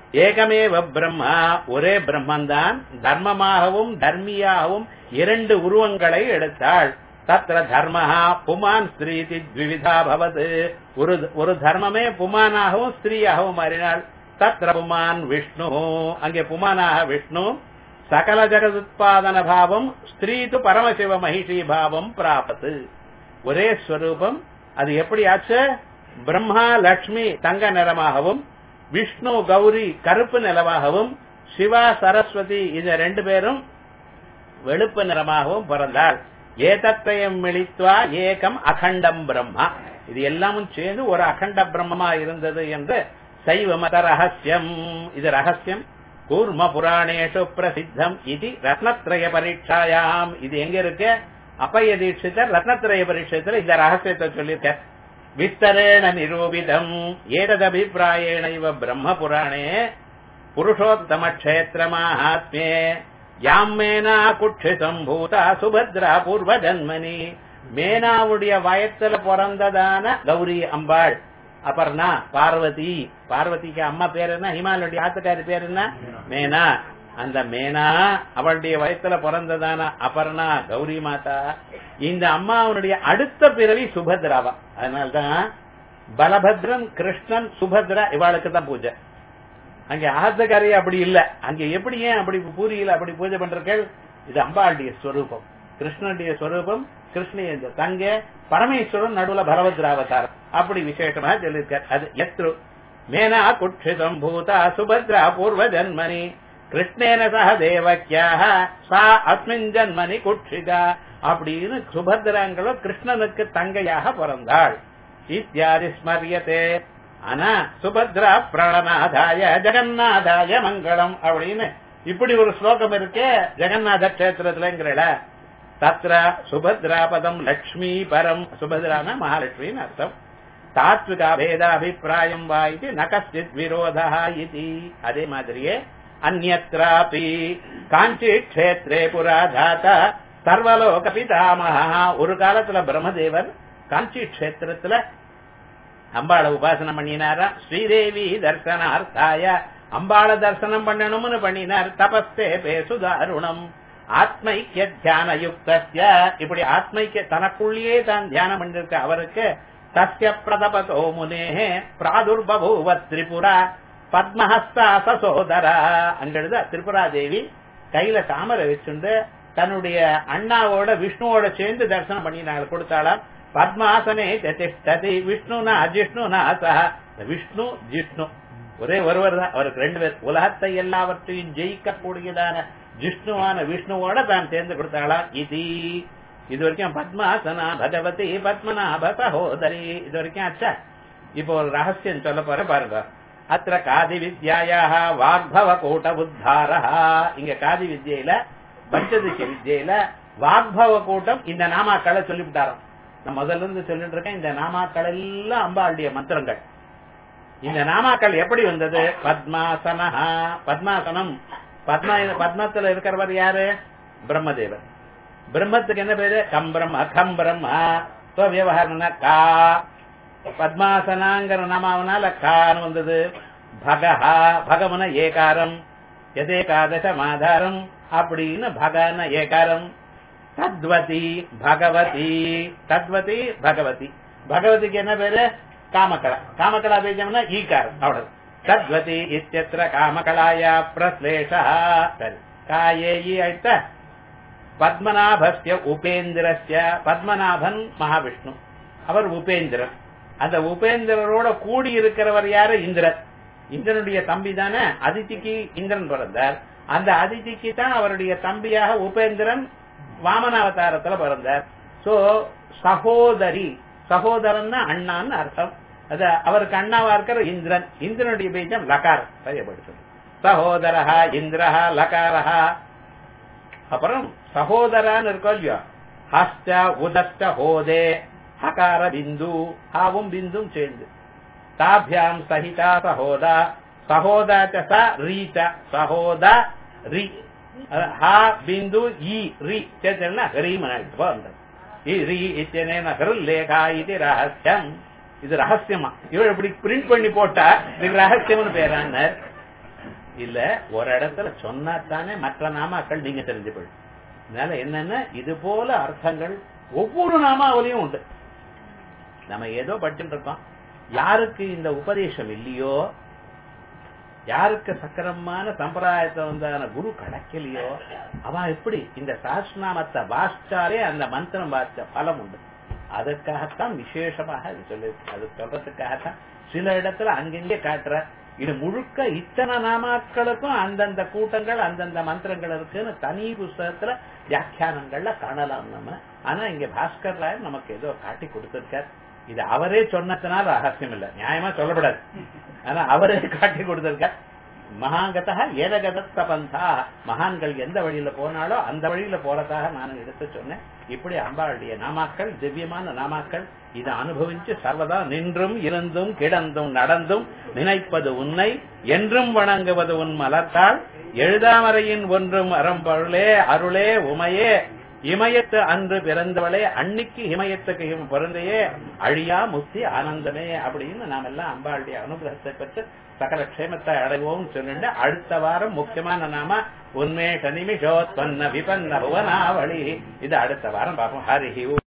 ஏகமேவ பிரம்மா ஒரே பிரம்மன்தான் தர்மமாகவும் தர்மியாகவும் இரண்டு உருவங்களை எடுத்தாள் தத்ர தர்மஹா புமான் ஸ்திரீதி த்விவிதா பவது ஒரு ஒரு தர்மமே புமானாகவும் ஸ்திரீயாகவும் மாறினாள் தத்ர புமான் விஷ்ணு அங்கே புமானாக விஷ்ணு சகல ஜெகதுத்பாதன பாவம் ஸ்திரீ து பரமசிவ மகிஷி பாவம் பிராபத்து ஒரே ஸ்வரூபம் அது எப்படி ஆச்சு பிரம்மா லட்சுமி தங்க நிறமாகவும் விஷ்ணு கௌரி கருப்பு நிலமாகவும் சிவா சரஸ்வதி இந்த ரெண்டு பேரும் வெளுப்பு நிறமாகவும் பிறந்தாள் ஏதத்தையும் மிளித்வா ஏகம் அகண்டம் பிரம்மா இது எல்லாமும் சேர்ந்து ஒரு அகண்ட பிரம்மமா இருந்தது என்று சைவ மத ரகசியம் இது ரகசியம் கூர்ம புராணேஷு பிரசித்தம் இது ரத்னத்ரய பரீட்சாயாம் இது எங்க இருக்கு அப்பைய தீட்சிதர் ரத்னத்ரய பரீட்சத்துல இந்த ரகசியத்தை சொல்லியிருக்க விஸ்தரேண நிரூபிதம் ஏததபிப்பிராயேண இவ பிரம்ம புராணே புருஷோத்தம கஷேத்திர மாஹாத்மியே யாம் மேனா குட்சி சம்பூதா சுபத்ரா பூர்வ ஜன்மனி மேனாவுடைய வயத்துல பிறந்ததான கௌரி அம்பாள் அபர்ணா பார்வதி பார்வதிக்கு அம்மா பேர் என்ன ஹிமாலயுடைய ஆத்துக்காரி பேர் என்ன மேனா அந்த மேனா அவளுடைய வயத்துல பிறந்ததான அபர்ணா கௌரி மாதா இந்த அம்மாவுடைய அடுத்த பிறவி சுபத்ராவா அதனால்தான் பலபத்ரன் கிருஷ்ணன் சுபத்ரா இவாளுக்கு தான் பூஜை அங்க ஆத்தக்காரி அப்படி இல்ல அங்க எப்படி ஏன் அப்படி பூரியில அப்படி பூஜை பண்றீர்கள் இது அம்பாளுடைய ஸ்வரூபம் கிருஷ்ணனுடைய ஸ்வரூபம் கிருஷ்ண இந்த தங்க பரமேஸ்வரன் நடுவுல பலபத்ராவதாரம் அப்படி விசேஷமா சொல்லியிருக்கார் அது எத்ரு மேனா குட்சிதம் பூதா சுபத்ரா பூர்வ ஜன்மனி கிருஷ்ணேன சக தேவக்கியாக சா அஸ்மின் ஜன்மனி குட்சிதா அப்படின்னு சுபத்ராங்களோ கிருஷ்ணனுக்கு தங்கையாக பிறந்தாள் இத்தியாதி ஸ்மரியத்தே ஆனா சுபத்ரா பிரணநாதாய ஜெகநாதாய மங்களம் அப்படின்னு இப்படி ஒரு ஸ்லோகம் இருக்கு ஜெகநாத கஷேத்திரத்துலங்கிறல தத்ர சுபத்ரா பதம் லக்ஷ்மி பரம் சுபத்ரான மகாலட்சுமின்னு அர்த்தம் தாத்விகா பேதாபிப்பிராயம் வா இது நகஸ்டித் விரோதா இது அதே மாதிரியே அந்நத்ராபி காஞ்சி கஷேத்ரே புரா தாத்தா சர்வலோக பிதாமகா ஒரு காலத்துல பிரம்மதேவர் காஞ்சி கஷேத்திரத்துல அம்பாளை உபாசனம் பண்ணினாரா ஸ்ரீதேவி தர்சனார்த்தாய அம்பாளை தரிசனம் பண்ணணும்னு பண்ணினார் தபஸ்தே பேசுதாருணம் ஆத்மைக்கிய தியான யுக்தஸ்ய இப்படி ஆத்மைக்கிய தனக்குள்ளேயே தான் தியானம் பண்ணிருக்க அவருக்கு தஸ்ய பிரதபதோ முனேஹே பிராதுர்பூவ திரிபுரா பத்மஹஸ்தா சசோதரா அங்கெழுத திரிபுரா தேவி கையில தாமரை வச்சுண்டு தன்னுடைய அண்ணாவோட விஷ்ணுவோட சேர்ந்து தரிசனம் பண்ணினாள் கொடுத்தாளாம் பத்மாசனே திஷ்டதி விஷ்ணுனா ஜிஷ்ணுனா சஹ விஷ்ணு ஜிஷ்ணு ஒரே ஒருவர் தான் அவருக்கு ரெண்டு பேர் உலகத்தை எல்லாவற்றையும் ஜெயிக்கக்கூடியதான ஜிஷ்ணுவான விஷ்ணுவோட தான் சேர்ந்து கொடுத்தாளா இது இது வரைக்கும் பத்மாசனா பகவதி பத்மநாப சகோதரி இது வரைக்கும் ஆச்சா இப்போ ஒரு ரகசியம் சொல்ல போற பாருங்க அத்த காதி வித்யாயாக வாக்பவ கூட்ட உத்தாரா இங்க காதி வித்யில பஞ்சதிக்க வித்யில வாக்பவ கூட்டம் இந்த நாமாக்களை சொல்லிவிட்டாராம் நான் முதல்ல இருந்து சொல்லிட்டு இருக்கேன் இந்த நாமாக்கள் எல்லாம் அம்பாளுடைய மந்திரங்கள் இந்த நாமாக்கள் எப்படி வந்தது பத்மாசனா பத்மாசனம் பத்மா பத்மத்துல இருக்கிறவர் யாரு பிரம்மதேவர் பிரம்மத்துக்கு என்ன பேரு கம் பிரம்ம கம் பிரம்ம விவகாரம்னா கா பத்மாசனாங்கிற நாமாவனால கான்னு வந்தது பகஹா பகவன ஏகாரம் எதேகாதச மாதாரம் அப்படின்னு பகன ஏகாரம் தத்வதி பகவதி தத்வதி பகவதி பகவதிக்கு என்ன பேரு காமகலா காமகலா பீஜம்னா ஈகாரம் அவ்வளவு தத்வதி இத்தியத்திர காமகலாயா பிரஸ்லேஷா சரி காயே ஈ ஆயிட்ட பத்மநாபஸ்ய உபேந்திரஸ்ய பத்மநாபன் மகாவிஷ்ணு அவர் உபேந்திரன் அந்த உபேந்திரரோட கூடி இருக்கிறவர் யாரு இந்திரன் இந்திரனுடைய தம்பி தானே அதிதிக்கு இந்திரன் பிறந்தார் அந்த அதிதிக்கு தான் அவருடைய தம்பியாக உபேந்திரன் வாமனாவதாரத்துல பிறந்தார் சோ சகோதரி சகோதரன் அண்ணான்னு அர்த்தம் அது அவருக்கு அண்ணாவா இருக்கிற இந்திரன் இந்திரனுடைய பீஜம் லகாரம் சரிப்படுத்தது சகோதரஹா இந்திரஹா லகாரஹா அப்புறம் சகோதரான்னு இருக்கோ இல்லையோ ஹஸ்ட உதஸ்ட ஹோதே ஹகார பிந்து ஹாவும் பிந்தும் சேர்ந்து தாபியாம் சகிதா சகோதா சகோதா ச ரீச்ச சகோதா ரி ஹா பிந்து இ ரி சேர்த்தா ஹரீமன் ஆயிட்டு வந்தது ரி இத்தனேன ஹிருல்லேகா இது ரகசியம் இது ரகசியமா இவள் இப்படி பிரிண்ட் பண்ணி போட்டா இது ரகசியம்னு பேரான இல்ல ஒரு இடத்துல சொன்னாத்தானே மற்ற நாமாக்கள் நீங்க தெரிஞ்சு போயிடும் அதனால என்னன்னா இது போல அர்த்தங்கள் ஒவ்வொரு நாமாவிலையும் உண்டு நம்ம ஏதோ படிச்சுட்டு இருக்கோம் யாருக்கு இந்த உபதேசம் இல்லையோ யாருக்கு சக்கரமான சம்பிரதாயத்தை வந்தான குரு கிடைக்கலையோ அவ எப்படி இந்த சாஸ்நாமத்தை வாசிச்சாலே அந்த மந்திரம் வாசிச்ச பலம் உண்டு அதற்காகத்தான் விசேஷமாக இது சொல்லி அது சொல்றதுக்காகத்தான் சில இடத்துல அங்கங்கே காட்டுற இது முழுக்க இத்தனை நாமாக்களுக்கும் அந்தந்த கூட்டங்கள் அந்தந்த மந்திரங்கள் இருக்குன்னு தனி புஸ்தகத்துல வியாக்கியானங்கள்ல காணலாம் நம்ம ஆனா இங்க பாஸ்கர் ராயர் நமக்கு ஏதோ காட்டி கொடுத்திருக்கார் இது அவரே சொன்னதுனால ரகசியம் இல்ல நியாயமா சொல்லப்படாது ஆனா அவரே காட்டி கொடுத்திருக்கார் மகாங்கதா ஏதகதத்த பந்தா மகான்கள் எந்த வழியில போனாலோ அந்த வழியில போறதாக நான் எடுத்து சொன்னேன் இப்படி அம்பாளுடைய நாமாக்கள் திவ்யமான நாமாக்கள் இதை அனுபவிச்சு சர்வதா நின்றும் இருந்தும் கிடந்தும் நடந்தும் நினைப்பது உன்னை என்றும் வணங்குவது உன் மலர்த்தாள் எழுதாமறையின் ஒன்றும் அறம்பொருளே அருளே உமையே இமயத்து அன்று பிறந்தவளே அன்னைக்கு இமயத்துக்கு இம் பிறந்தையே அழியா முக்தி ஆனந்தமே அப்படின்னு நாம் எல்லாம் அம்பாளுடைய அனுகிரகத்தை பெற்று சகல க்ஷேமத்தை அடைவோம் சொல்லிட்டு அடுத்த வாரம் முக்கியமான நாம உன்மேஷ நிமிஷோத்பன்ன விபன்ன புவனாவளி இது அடுத்த வாரம் பார்ப்போம் ஹரிஹி